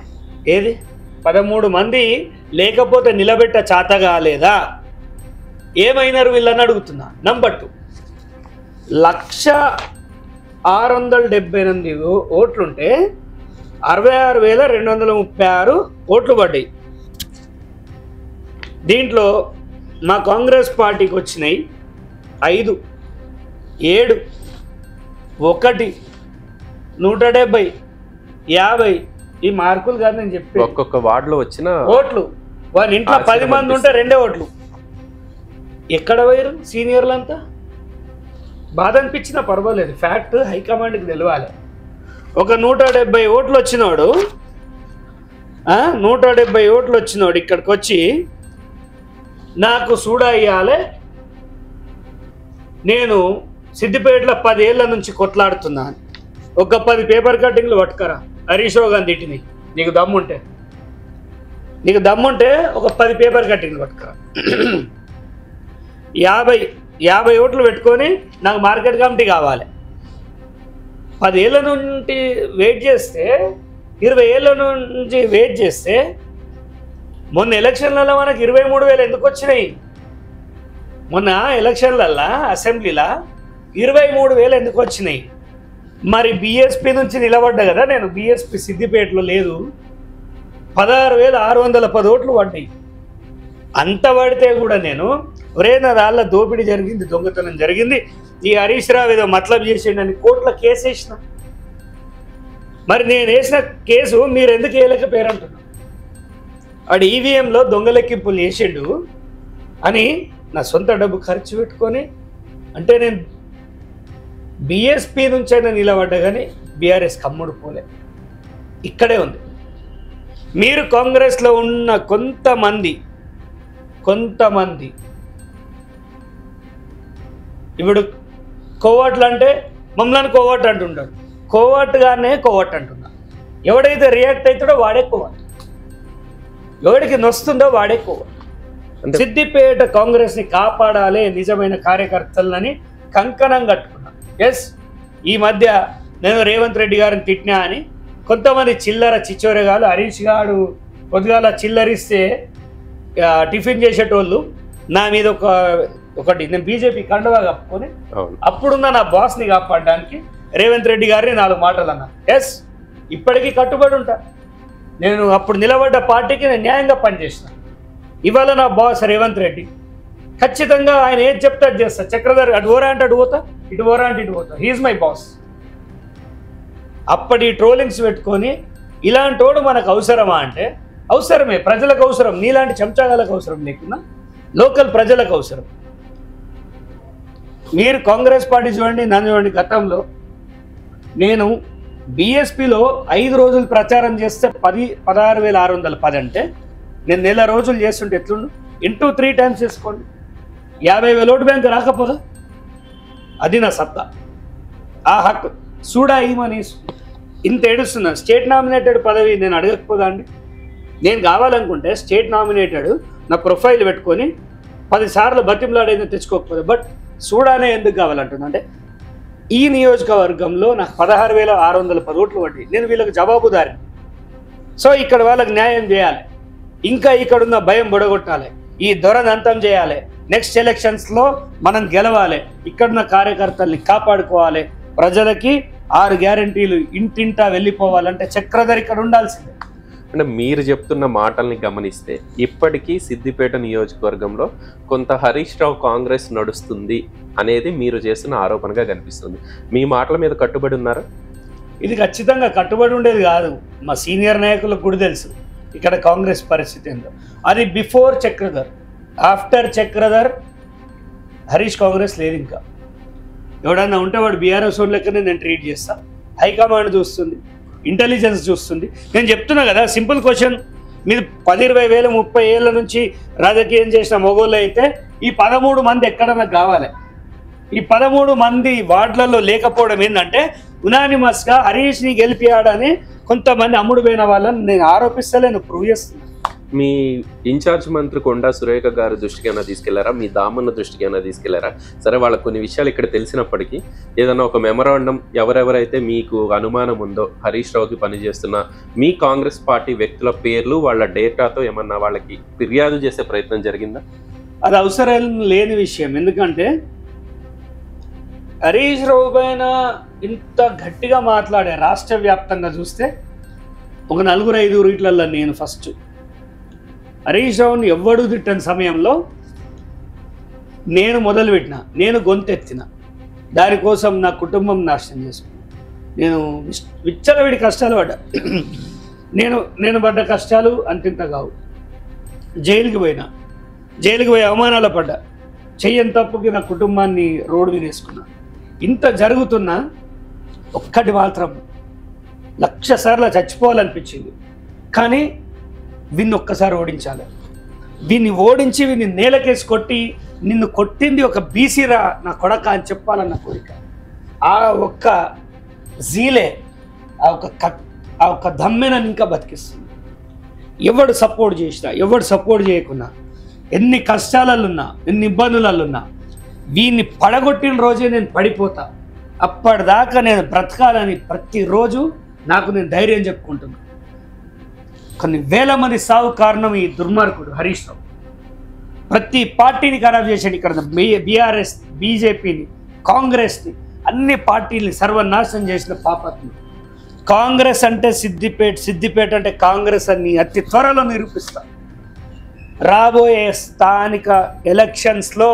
ఏది పదమూడు మంది లేకపోతే నిలబెట్ట చాత కాలేదా ఏమైనారు వీళ్ళని అడుగుతున్నా నంబర్ టూ లక్ష ఆరు వందల డెబ్బై ఎనిమిది ఓ- ఓట్లుంటే అరవై ఆరు వేల రెండు వందల ముప్పై ఆరు ఓట్లు పడ్డాయి దీంట్లో మా కాంగ్రెస్ పార్టీకి వచ్చినాయి ఐదు ఏడు ఒకటి నూట డెబ్బై యాభై ఈ మార్కులు కాదు నేను చెప్పి ఒక్కొక్క వార్డులో వచ్చిన ఓట్లు వాళ్ళ ఇంట్లో ఆశ్చర్యం పది మంది ఉంటే రెండే ఓట్లు ఎక్కడ పోయారు సీనియర్లంతా బాధ అనిపించినా పర్వాలేదు ఫ్యాక్ట్ హైకమాండ్కి తెలియాలి ఒక నూట డెబ్బై ఓట్లు వచ్చినోడు ఆ, నూట డెబ్బై ఓట్లు వచ్చినోడు ఇక్కడికి వచ్చి నాకు సూడా ఇయ్యాలి నేను సిద్దిపేటలో పదేళ్ల నుంచి కొట్లాడుతున్నాను ఒక పది పేపర్ కటింగ్లు పట్టుకరా హరీష్ రావు గాంధీ తిట్టినాయి నీకు దమ్ముంటే నీకు దమ్ముంటే ఒక పది పేపర్ కట్టింగ్లు పట్టుకురా యాభై యాభై ఓట్లు పెట్టుకొని నాకు మార్కెట్ కమిటీ కావాలి పదేళ్ళ నుండి వెయిట్ చేస్తే ఇరవై ఏళ్ళ నుంచి వెయిట్ చేస్తే మొన్న ఎలక్షన్లలో మనకి ఇరవై మూడు వేలు ఎందుకు వచ్చినాయి మొన్న ఎలక్షన్లల్లో అసెంబ్లీలో ఇరవై మూడు వేలు ఎందుకు వచ్చినాయి మరి బీఎస్పీ నుంచి నిలబడ్డా కదా నేను బీఎస్పీ సిద్దిపేటలో లేదు పదహారు వేల ఆరు వందల పది ఓట్లు పడ్డాయి అంత పడితే కూడా నేను ఒరే నా రాళ్ళ దోపిడీ జరిగింది దొంగతనం జరిగింది ఈ హరీష్ రావు ఏదో మతలబ్ చేసిండని కోర్టులో కేసు వేసిన మరి నేను వేసిన కేసు మీరు ఎందుకు వేయలేకపోయారంటున్నా ఆడు ఈవీఎంలో దొంగలెక్కింపులు చేసిండు అని నా సొంత డబ్బు ఖర్చు పెట్టుకొని అంటే నేను బీఎస్పీ నుంచైనా నిలబడ్డా కానీ బీఆర్ఎస్ కమ్ముడు పోలే ఇక్కడే ఉంది మీరు కాంగ్రెస్లో ఉన్న కొంతమంది కొంతమంది ఇప్పుడు కోవట్లు అంటే మమ్మల్ని కోవట్ అంటుంటాడు కోవట్గానే కోవట్ అంటున్నా ఎవడైతే రియాక్ట్ అవుతాడో వాడే కోవట్ ఎవడికి నొస్తుందో వాడే కోవట్ అంటే సిద్దిపేట కాంగ్రెస్ ని కాపాడాలి నిజమైన కార్యకర్తలని కంకణం కట్టుకున్నా ఎస్ ఈ మధ్య నేను రేవంత్ రెడ్డి గారిని తిట్టినా అని కొంతమంది చిల్లర చిచ్చోరేగాలు హరీష్ గారు పొద్దుగాల చిల్లరిస్తే ఆ, టిఫిన్ చేసేటోళ్ళు నా మీద ఒక ఒకటి నేను బీజేపీ కండువా కప్పుకొని అవును అప్పుడున్న నా బాస్ని కాపాడడానికి రేవంత్ రెడ్డి గారిని నాలుగు మాటలు అన్నా ఎస్ ఇప్పటికీ కట్టుబడి ఉంటా నేను అప్పుడు నిలబడ్డ పార్టీకి నేను న్యాయంగా పనిచేసిన ఇవాళ నా బాస్ రేవంత్ రెడ్డి ఖచ్చితంగా ఆయన ఏది చెప్తే అది చేస్తా చక్రధర్ అటు ఓరా అంటే అటు పోతా ఇటు ఓరా అంటే ఇటు పోతా హీఈస్ మై బాస్ అప్పటి ట్రోలింగ్స్ పెట్టుకొని ఇలాంటోడు మనకు అవసరమా అంటే అవసరమే ప్రజలకు అవసరం నీలాంటి చెంచాగాలకు అవసరం లేకున్నా లోకల్ ప్రజలకు అవసరం మీరు కాంగ్రెస్ పార్టీ చూడండి నన్ను చూడండి గతంలో నేను బీఎస్పీలో ఐదు రోజులు ప్రచారం చేస్తే పది పదహారు వేల ఆరు వందల పది అంటే నేను నెల రోజులు చేస్తుంటే ఎట్లుండు ఇంటూ త్రీ టైమ్స్ చేసుకోండి యాభై వేల ఓటు బ్యాంక్ రాకపోదా అది నా సత్తా ఆ హక్కు చూడా ఈమని ఇంత ఏడుస్తున్నా స్టేట్ నామినేటెడ్ పదవి నేను అడగకపోదా అండి నేను కావాలనుకుంటే స్టేట్ నామినేటెడ్ నా ప్రొఫైల్ పెట్టుకొని పదిసార్లు బతిమలాడైనా తెచ్చుకోకపోతే బట్ చూడానే ఎందుకు కావాలంటున్నా అంటే ఈ నియోజకవర్గంలో నాకు పదహారు వేల ఆరు వందల పది ఓట్లు పడ్డాయి నేను వీళ్ళకి జవాబుదారి సో ఇక్కడ వాళ్ళకి న్యాయం చేయాలి ఇంకా ఇక్కడున్న భయం బుడగొట్టాలి ఈ దొరని అంతం చేయాలి నెక్స్ట్ ఎలక్షన్స్లో మనం గెలవాలి ఇక్కడున్న కార్యకర్తల్ని కాపాడుకోవాలి ప్రజలకి ఆరు గ్యారంటీలు ఇంటింటా వెళ్ళిపోవాలంటే చక్రధర్ ఇక్కడ ఉండాల్సిందే అంటే మీరు చెప్తున్న మాటల్ని గమనిస్తే ఇప్పటికీ సిద్దిపేట నియోజకవర్గంలో కొంత హరీష్ రావు కాంగ్రెస్ నడుస్తుంది అనేది మీరు చేస్తున్న ఆరోపణగా కనిపిస్తుంది మీ మాటల మీద కట్టుబడి ఉన్నారా ఇది ఖచ్చితంగా కట్టుబడి ఉండేది కాదు మా సీనియర్ నాయకులకు కూడా తెలుసు ఇక్కడ కాంగ్రెస్ పరిస్థితి ఏందో అది బిఫోర్ చక్రధర్ ఆఫ్టర్ చక్రధర్ హరీష్ కాంగ్రెస్ లేదు ఇంకా ఎవడన్నా ఉంటే వాడు బీఆర్ఎస్ లెక్కనే నేను ట్రీట్ చేస్తా హైకమాండ్ చూస్తుంది ఇంటెలిజెన్స్ చూస్తుంది నేను చెప్తున్నా కదా సింపుల్ క్వశ్చన్ మీరు పది ఇరవై వేల ముప్పై ఏళ్ళ నుంచి రాజకీయం చేసిన మొగోళ్ళు అయితే ఈ పదమూడు మంది ఎక్కడన్నా కావాలి ఈ పదమూడు మంది వార్డులలో లేకపోవడం ఏంటంటే ఉనానిమస్గా హరీష్ని గెలిపియాడని కొంతమంది అమ్ముడు పోయిన వాళ్ళని నేను ఆరోపిస్తలేను ప్రూవ్ చేస్తున్నా మీ ఇన్ఛార్జ్ మంత్రి కొండా సురేఖ గారి దృష్టికి అయినా తీసుకెళ్లారా మీ దామన్న దృష్టికి అయినా తీసుకెళ్లారా సరే వాళ్ళకి కొన్ని విషయాలు ఇక్కడ తెలిసినప్పటికీ ఏదైనా ఒక మెమరాండం ఎవరెవరైతే మీకు అనుమానం ఉందో హరీష్ రావుకి పనిచేస్తున్న మీ కాంగ్రెస్ పార్టీ వ్యక్తుల పేర్లు వాళ్ళ డేటాతో ఏమన్నా వాళ్ళకి ఫిర్యాదు చేసే ప్రయత్నం జరిగిందా అది అవసరం లేని విషయం ఎందుకంటే హరీష్ రావు పైన ఇంత గట్టిగా మాట్లాడే రాష్ట్ర వ్యాప్తంగా చూస్తే ఒక నలుగురు ఐదుగురు ఇట్లల్లో నేను ఫస్ట్ హరీష్ రావుని ఎవ్వడు తిట్టని సమయంలో నేను మొదలుపెట్టిన నేను గొంతెత్తిన దానికోసం నా కుటుంబం నాశనం చేసుకున్నా నేను విచ్- విచ్చలవిడి కష్టాలు పడ్డా నేను నేను పడ్డ కష్టాలు అంతింత కావు జైలుకి పోయినా జైలుకి పోయి అవమానాలు పడ్డా చెయ్యని తప్పుకి నా కుటుంబాన్ని రోడ్డు మీద వేసుకున్నా ఇంత జరుగుతున్నా ఒక్కటి మాత్రం లక్ష సార్లు చచ్చిపోవాలనిపించింది కానీ వీన్ని ఒక్కసారి ఓడించాలి వీన్ని ఓడించి వీన్ని నేలకేసి కొట్టి నిన్ను కొట్టింది ఒక బీసీరా నా కొడక అని చెప్పాలన్న కోరిక ఆ ఒక్క జీలే ఆ ఒక కట్ ఆ ఒక్క దమ్మెన ఇంకా బతికిస్తుంది ఎవడు సపోర్ట్ చేసినా ఎవడు సపోర్ట్ చేయకున్నా ఎన్ని కష్టాలలున్నా ఎన్ని ఇబ్బందులలున్నా వీన్ని పడగొట్టిన రోజే నేను పడిపోతా అప్పటిదాకా నేను బ్రతకాలని ప్రతిరోజు నాకు నేను ధైర్యం చెప్పుకుంటున్నా కొన్ని వేల మంది సావు కారణం ఈ దుర్మార్గుడు హరీష్ రావు ప్రతి పార్టీని ఖరాబ్ చేశాడు ఇక్కడ బీఆర్ఎస్ బీజేపీని కాంగ్రెస్ని అన్ని పార్టీల్ని సర్వనాశనం చేసిన పాపత్ని కాంగ్రెస్ అంటే సిద్దిపేట సిద్దిపేట అంటే కాంగ్రెస్ అని అతి త్వరలో నిరూపిస్తా రాబోయే స్థానిక ఎలక్షన్స్లో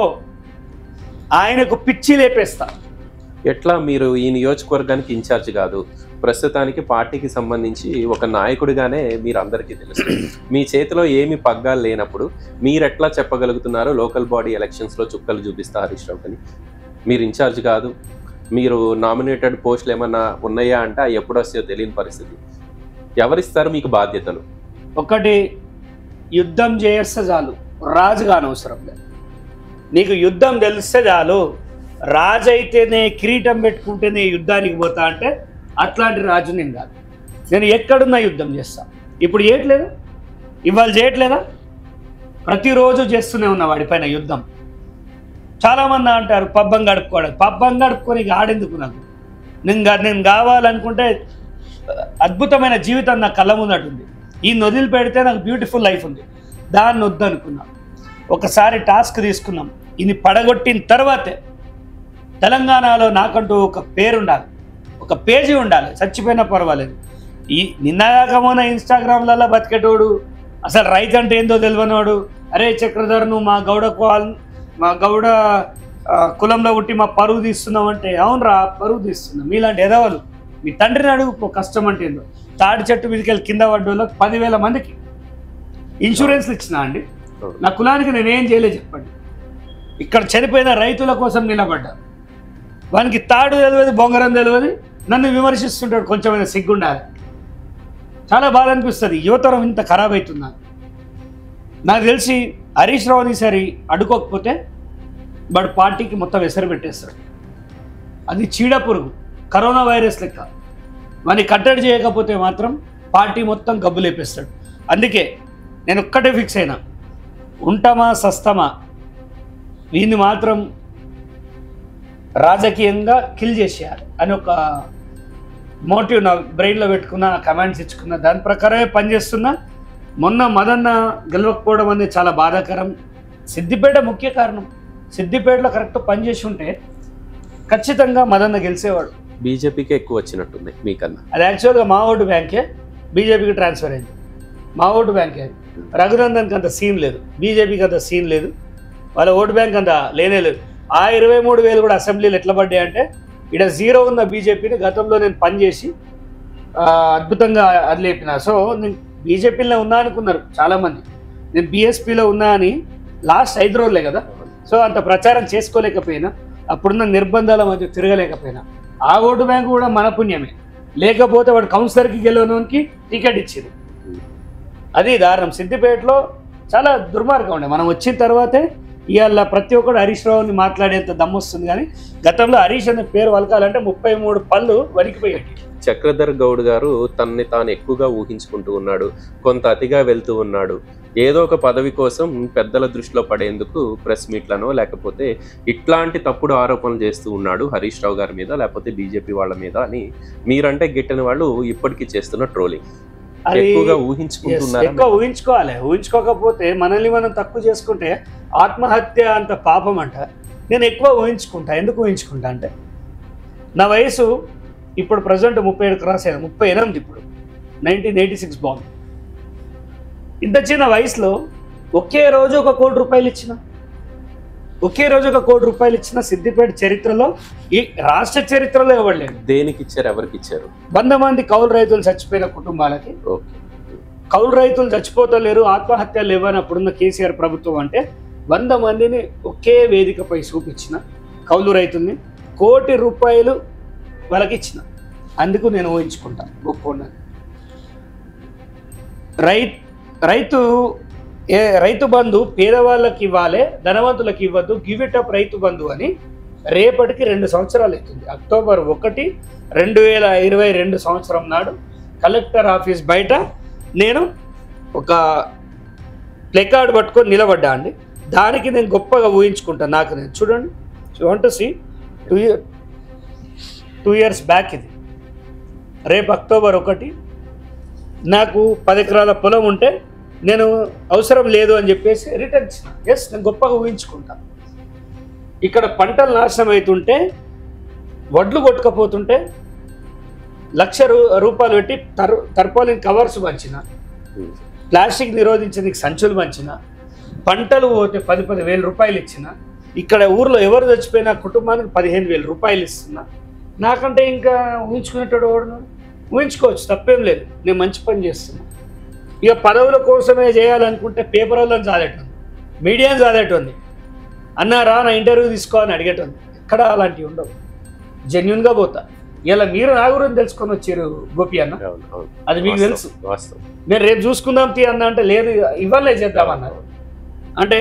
ఆయనకు పిచ్చి లేపేస్తా ఎట్లా మీరు ఈ నియోజకవర్గానికి ఇన్ఛార్జ్ కాదు ప్రస్తుతానికి పార్టీకి సంబంధించి ఒక నాయకుడిగానే మీరు అందరికీ తెలుసు మీ చేతిలో ఏమి పగ్గాలు లేనప్పుడు మీరు ఎట్లా చెప్పగలుగుతున్నారు లోకల్ బాడీ ఎలక్షన్స్లో చుక్కలు చూపిస్తా హరీష్ రావు అని మీరు ఇన్ఛార్జ్ కాదు మీరు నామినేటెడ్ పోస్టులు ఏమన్నా ఉన్నాయా అంటే అవి ఎప్పుడు వస్తాయో తెలియని పరిస్థితి ఎవరిస్తారు మీకు బాధ్యతలు ఒకటి యుద్ధం చేస్తే చాలు రాజుగా అనవసరం లేదు నీకు యుద్ధం తెలిస్తే చాలు రాజు అయితేనే కిరీటం పెట్టుకుంటేనే యుద్ధానికి పోతా అంటే అట్లాంటి రాజు నేను కాదు నేను ఎక్కడున్నా యుద్ధం చేస్తా ఇప్పుడు చేయట్లేదా ఇవాళ చేయట్లేదా ప్రతిరోజు చేస్తూనే ఉన్నా వాడిపైన యుద్ధం చాలామంది అంటారు పబ్బం గడుపుకోవడం పబ్బం గడుపుకొని ఇక ఆడేందుకు నాకు నేను గా- నేను కావాలనుకుంటే అద్భుతమైన జీవితం నా కళ్ళ ముందటుంది ఈ నొదిలి పెడితే నాకు బ్యూటిఫుల్ లైఫ్ ఉంది దాన్ని వద్దనుకున్నాం ఒకసారి టాస్క్ తీసుకున్నాం ఇది పడగొట్టిన తర్వాతే తెలంగాణలో నాకంటూ ఒక పేరు ఉండాలి ఒక పేజీ ఉండాలి చచ్చిపోయినా పర్వాలేదు ఈ నిన్నగాక మొన్న ఇన్స్టాగ్రామ్లలో బతికేటోడు అసలు రైతు అంటే ఏందో తెలియనోడు అరే చక్రధర్ నువ్వు మా గౌడ కులాల్ మా గౌడ ఆ, కులంలో పుట్టి మా పరువు తీస్తున్నావు అంటే అవునరా పరువు తీస్తున్నా మీలాంటి ఎదవలు మీ తండ్రిని అడుగు పో, కష్టం అంటే ఏందో తాడి చెట్టు మీదకెళ్ళి కింద పడ్డోళ్ళకి పదివేల మందికి ఇన్సూరెన్స్లు ఇచ్చిన అండి నా కులానికి నేనేం చేయలేదు చెప్పండి ఇక్కడ చనిపోయిన రైతుల కోసం నిలబడ్డా వానికి తాడు తెలియదు బొంగరం తెలియదు నన్ను విమర్శిస్తుంటాడు కొంచెమైనా సిగ్గుండాలి చాలా బాధ అనిపిస్తుంది యువతరం ఇంత ఖరాబ్ అవుతుందా నాకు తెలిసి హరీష్ రావుని సరి అడుకోకపోతే వాడు పార్టీకి మొత్తం ఎసరు పెట్టేస్తాడు అది చీడ పురుగు కరోనా వైరస్ లెక్క వాడిని కట్టడి చేయకపోతే మాత్రం పార్టీ మొత్తం గబ్బు లేపేస్తాడు అందుకే నేను ఒక్కటే ఫిక్స్ అయినా ఉంటామా సస్తమా వీన్ని మాత్రం రాజకీయంగా కిల్ చేసేయాలి అని ఒక మోటివ్ నా బ్రెయిన్లో పెట్టుకున్న కమాండ్స్ ఇచ్చుకున్న దాని ప్రకారమే పనిచేస్తున్నా మొన్న మదన్న గెలవకపోవడం అనేది చాలా బాధాకరం సిద్దిపేట ముఖ్య కారణం సిద్దిపేటలో కరెక్ట్ పనిచేసి ఉంటే ఖచ్చితంగా మదన్న గెలిచేవాడు బీజేపీకి ఎక్కువ వచ్చినట్టుంది మీకన్నా అది యాక్చువల్గా మా ఓటు బ్యాంకే బీజేపీకి ట్రాన్స్ఫర్ అయింది మా ఓటు బ్యాంకే అది రఘునందన్కి అంత సీన్ లేదు బీజేపీకి అంత సీన్ లేదు వాళ్ళ ఓటు బ్యాంక్ అంత లేనే లేదు ఆ ఇరవై మూడు వేలు కూడా అసెంబ్లీలు ఎట్లా పడ్డాయి అంటే ఇక్కడ జీరో ఉన్న బీజేపీని గతంలో నేను పనిచేసి ఆ, అద్భుతంగా అది లేపిన సో నేను బీజేపీలో ఉన్నా అనుకున్నారు చాలామంది నేను బీఎస్పీలో ఉన్నా అని లాస్ట్ ఐదు రోజులే కదా సో అంత ప్రచారం చేసుకోలేకపోయినా అప్పుడున్న నిర్బంధాల మధ్య తిరగలేకపోయినా ఆ ఓటు బ్యాంకు కూడా మన పుణ్యమే లేకపోతే వాడు కౌన్సిలర్కి గెలవడానికి టికెట్ ఇచ్చింది అది దారుణం సిద్దిపేటలో చాలా దుర్మార్గం ఉండే మనం వచ్చిన తర్వాతే ఇవాళ ప్రతి ఒక్కడు హరీష్ రావుని మాట్లాడేంత దమ్ము వస్తుంది కానీ గతంలో హరీష్ అనే పేరు వలకాలంటే ముప్పై మూడు పళ్ళు వణికిపోయాయి చక్రధర్ గౌడ్ గారు తనని తాను ఎక్కువగా ఊహించుకుంటూ ఉన్నాడు కొంత అతిగా వెళ్తూ ఉన్నాడు ఏదో ఒక పదవి కోసం పెద్దల దృష్టిలో పడేందుకు ప్రెస్ మీట్లను లేకపోతే ఇట్లాంటి తప్పుడు ఆరోపణలు చేస్తూ ఉన్నాడు హరీష్ రావు గారి మీద లేకపోతే బీజేపీ వాళ్ళ మీద అని మీరంటే గిట్టని వాళ్ళు ఇప్పటికీ చేస్తున్న ట్రోలింగ్ అది ఎక్కువగా yes, ఊహించుకుంటున్నారా ఎక్కువ ఊహించుకోవాలి ఊహించుకోకపోతే మనల్ని మనం తక్కువ చేసుకుంటే ఆత్మహత్య అంత పాపం అంట నేను ఎక్కువ ఊహించుకుంటా ఎందుకు ఊహించుకుంటా అంటే నా వయసు ఇప్పుడు ప్రజెంట్ ముప్పై ఏడు క్రాస్ అయింది ముప్పై ఎనిమిది ఇప్పుడు నైన్టీన్ ఎయిటీ సిక్స్ బాండ్ ఇంత చిన్న వయసులో ఒకే రోజు ఒక కోటి రూపాయలు ఇచ్చిన ఒకే రోజు ఒక కోటి రూపాయలు ఇచ్చిన సిద్దిపేట చరిత్రలో ఈ రాష్ట్ర చరిత్రలో ఇవ్వలేదు దేనికి ఇచ్చారు ఎవరికి ఇచ్చారు వంద మంది కౌలు రైతులు చచ్చిపోయిన కుటుంబాలకి ఓకే కౌలు రైతులు చచ్చిపోతలేరు ఆత్మహత్యలు లేవని అప్పుడున్న కేసీఆర్ ప్రభుత్వం అంటే వంద మందిని ఒకే వేదికపై చూపించిన కౌలు రైతుల్ని కోటి రూపాయలు వాళ్ళకి ఇచ్చిన అందుకు నేను ఊహించుకుంటా గొప్ప రై రైతు ఏ రైతు బంధు పేదవాళ్ళకి ఇవ్వాలి ధనవంతులకు ఇవ్వద్దు గివ్ ఇట్ అప్ రైతు బంధు అని రేపటికి రెండు సంవత్సరాలు అవుతుంది అక్టోబర్ ఒకటి రెండు వేల ఇరవై రెండు సంవత్సరం నాడు కలెక్టర్ ఆఫీస్ బయట నేను ఒక ప్లెకార్డ్ పట్టుకొని నిలబడ్డా అండి దానికి నేను గొప్పగా ఊహించుకుంటాను నాకు నేను చూడండి want see two year two years back ఇది రేపు అక్టోబర్ ఒకటి నాకు పది ఎకరాల పొలం ఉంటే నేను అవసరం లేదు అని చెప్పేసి రిటర్న్ ఇచ్చిన ఎస్ నేను గొప్పగా ఊహించుకుంటా ఇక్కడ పంటలు నాశనం అవుతుంటే వడ్లు కొట్టుకపోతుంటే లక్ష రూ రూపాయలు పెట్టి టర్ టర్పాలిన్ కవర్స్ పంచిన ఉమ్. ప్లాస్టిక్ నిరోధించేందుకు సంచులు పంచిన పంటలు పోతే పది పది వేల రూపాయలు ఇచ్చిన ఇక్కడ ఊర్లో ఎవరు చచ్చిపోయినా కుటుంబానికి పదిహేను వేల రూపాయలు ఇస్తున్నా నాకంటే ఇంకా ఊహించుకునేటోడు ఎవడు ఊహించుకోవచ్చు తప్పేం లేదు నేను మంచి పని చేస్తున్నా ఇక పదవుల కోసమే చేయాలనుకుంటే పేపర్ వాళ్ళని చాలేటోంది మీడియాని చాలేటోంది అన్నారా నా ఇంటర్వ్యూ తీసుకో అని అడిగేటోంది ఎక్కడ అలాంటివి ఉండవు జెన్యున్గా పోతా ఇలా మీరు నా గురించి తెలుసుకొని వచ్చారు గోపి అన్న అవును అవును అది మీకు తెలుసు వాస్తవం, వాస్తవం నేను రేపు చూసుకుందాం తీ అన్న అంటే లేదు ఇవ్వలే చేద్దామన్నారు అంటే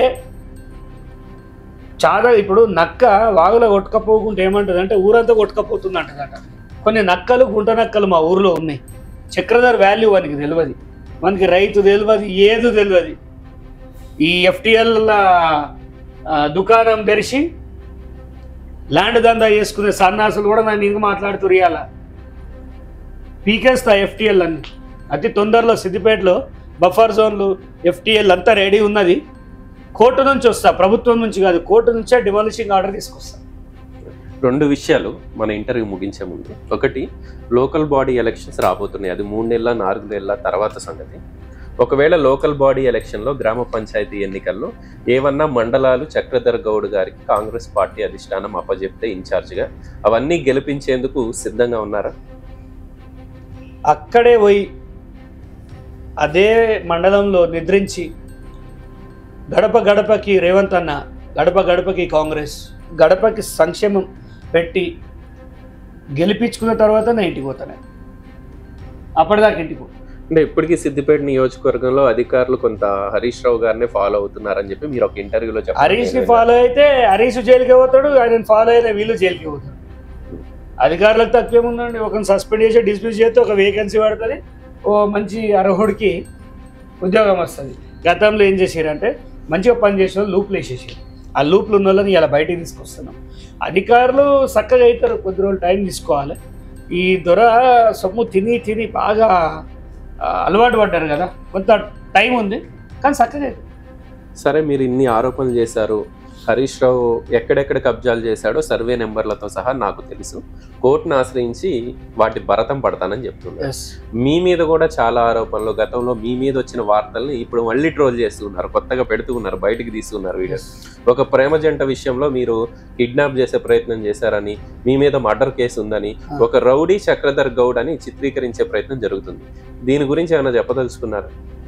చాలా ఇప్పుడు నక్క వాగులో కొట్టుకపోకుంటే ఏమంటుంది అంటే ఊరంతా కొట్టుకపోతుంది అంటదట కొన్ని నక్కలు గుంట నక్కలు మా ఊర్లో ఉన్నాయి చక్రధర్ వాల్యూ వానికి తెలియదు మనకి రైతు తెలియదు ఏది తెలియదు ఈ ఎఫ్టిఎల్ దుకాణం తెరిచి ల్యాండ్ దందా చేసుకునే సన్నాసులు కూడా నన్ను ఇంక మాట్లాడుతూ ఇవాళ పీకేస్తా ఎఫ్టిఎల్ అన్ని అతి తొందరలో సిద్దిపేటలో బఫర్ జోన్లు ఎఫ్టిఎల్ అంతా రెడీ ఉన్నది కోర్టు నుంచి వస్తా ప్రభుత్వం నుంచి కాదు కోర్టు నుంచే డిమాలిషింగ్ ఆర్డర్ తీసుకొస్తా రెండు విషయాలు మన ఇంటర్వ్యూ ముగించే ముందు ఒకటి లోకల్ బాడీ ఎలక్షన్స్ రాబోతున్నాయి అది మూడు నెలల నాలుగు నెలల తర్వాత సంగతి ఒకవేళ లోకల్ బాడీ ఎలక్షన్లో గ్రామ పంచాయతీ ఎన్నికల్లో ఏమన్నా మండలాలు చక్రధర్ గౌడ్ గారికి కాంగ్రెస్ పార్టీ అధిష్టానం అప్పజెప్తే ఇన్ఛార్జ్గా అవన్నీ గెలిపించేందుకు సిద్ధంగా ఉన్నారా అక్కడే పోయి అదే మండలంలో నిద్రించి గడప గడపకి రేవంత్ అన్న గడప గడపకి కాంగ్రెస్ గడపకి సంక్షేమం పెట్టి గెలిపించుకున్న తర్వాత నేను ఇంటికి పోతాను అప్పటిదాకా ఇంటికి పో అంటే ఇప్పటికీ సిద్దిపేట నియోజకవర్గంలో అధికారులు కొంత హరీష్ రావు గారిని ఫాలో అవుతున్నారని చెప్పి మీరు ఒక ఇంటర్వ్యూలో హరీష్ ని ఫాలో అయితే హరీష్ జైలుకి పోతాడు ఆయన ఫాలో అయిన వీళ్ళు జైలుకి పోతాడు అధికారులకు తక్కువేముందండి ఒకరిని సస్పెండ్ చేసి డిస్మిస్ చేస్తే ఒక వేకెన్సీ పడుతుంది ఓ మంచి అర్హుడికి ఉద్యోగం వస్తుంది గతంలో ఏం చేశారంటే మంచిగా పని చేసిన వాళ్ళు లూప్లు వేసేసారు ఆ లూప్లు ఉన్న వాళ్ళని ఇలా బయటికి తీసుకొస్తున్నాం అధికారులు చక్కగా అవుతారు కొద్ది రోజులు టైం తీసుకోవాలి ఈ దొర సొమ్ము తిని తిని బాగా ఆ, అలవాటు పడ్డారు కదా కొంత టైం ఉంది కానీ చక్కగా అవుతారు సరే మీరు ఇన్ని ఆరోపణలు చేశారు హరీష్ రావు ఎక్కడెక్కడ కబ్జాలు చేశాడో సర్వే నెంబర్లతో సహా నాకు తెలుసు కోర్టును ఆశ్రయించి వాటి భరతం పడతానని చెప్తున్నారు ఎస్ మీ మీద కూడా చాలా ఆరోపణలు గతంలో మీ మీద వచ్చిన వార్తల్ని ఇప్పుడు మళ్ళీ ట్రోల్ చేస్తున్నారు కొత్తగా పెడుతూ ఉన్నారు బయటికి తీస్తున్నారు వీడియోస్ ఒక ప్రేమ జంట విషయంలో మీరు కిడ్నాప్ చేసే ప్రయత్నం చేశారని మీ మీద మర్డర్ కేసు ఉందని ఒక రౌడీ చక్రధర్ గౌడ్ అని చిత్రీకరించే ప్రయత్నం జరుగుతుంది దీని గురించి ఏమైనా చెప్పదలుచుకున్నారు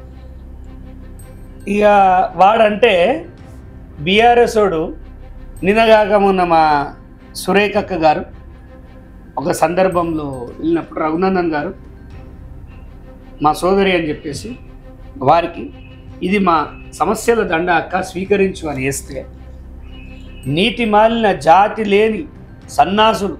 ఇక వాడంటే బీఆర్ఎస్ వాడు నిన్నగాక మొన్న మా సురేఖక్క గారు ఒక సందర్భంలో వెళ్ళినప్పుడు రఘునందన్ గారు మా సోదరి అని చెప్పేసి వారికి ఇది మా సమస్యల దండ అక్క స్వీకరించు అని వేస్తే నీతి మాలిన జాతి లేని సన్నాసులు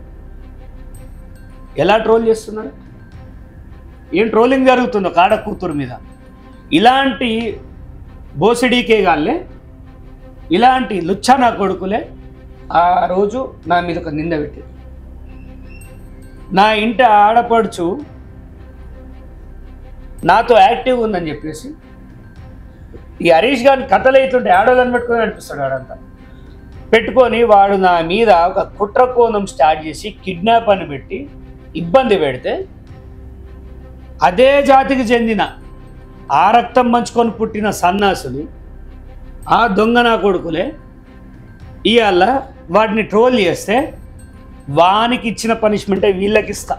ఎలా ట్రోల్ చేస్తున్నారు ఏం ట్రోలింగ్ జరుగుతుందో కాడ కూతురు మీద ఇలాంటి బోసిడీకే గాళ్ళే ఇలాంటి లుచ్చా నా కొడుకులే ఆ రోజు నా మీద ఒక నింద పెట్టి నా ఇంటి ఆడపడుచు నాతో యాక్టివ్ ఉందని చెప్పేసి ఈ హరీష్ గారిని కథలు అవుతుంటే ఆడోళ్ళని పెట్టుకొని అనిపిస్తాడు ఆడంతా పెట్టుకొని వాడు నా మీద ఒక కుట్ర కోణం స్టార్ట్ చేసి కిడ్నాప్ అని పెట్టి ఇబ్బంది పెడితే అదే జాతికి చెందిన ఆ రక్తం పంచుకొని పుట్టిన సన్నాసులు ఆ దొంగ నా కొడుకులే ఇవాళ వాటిని ట్రోల్ చేస్తే వానికి ఇచ్చిన పనిష్మెంటే వీళ్ళకి ఇస్తా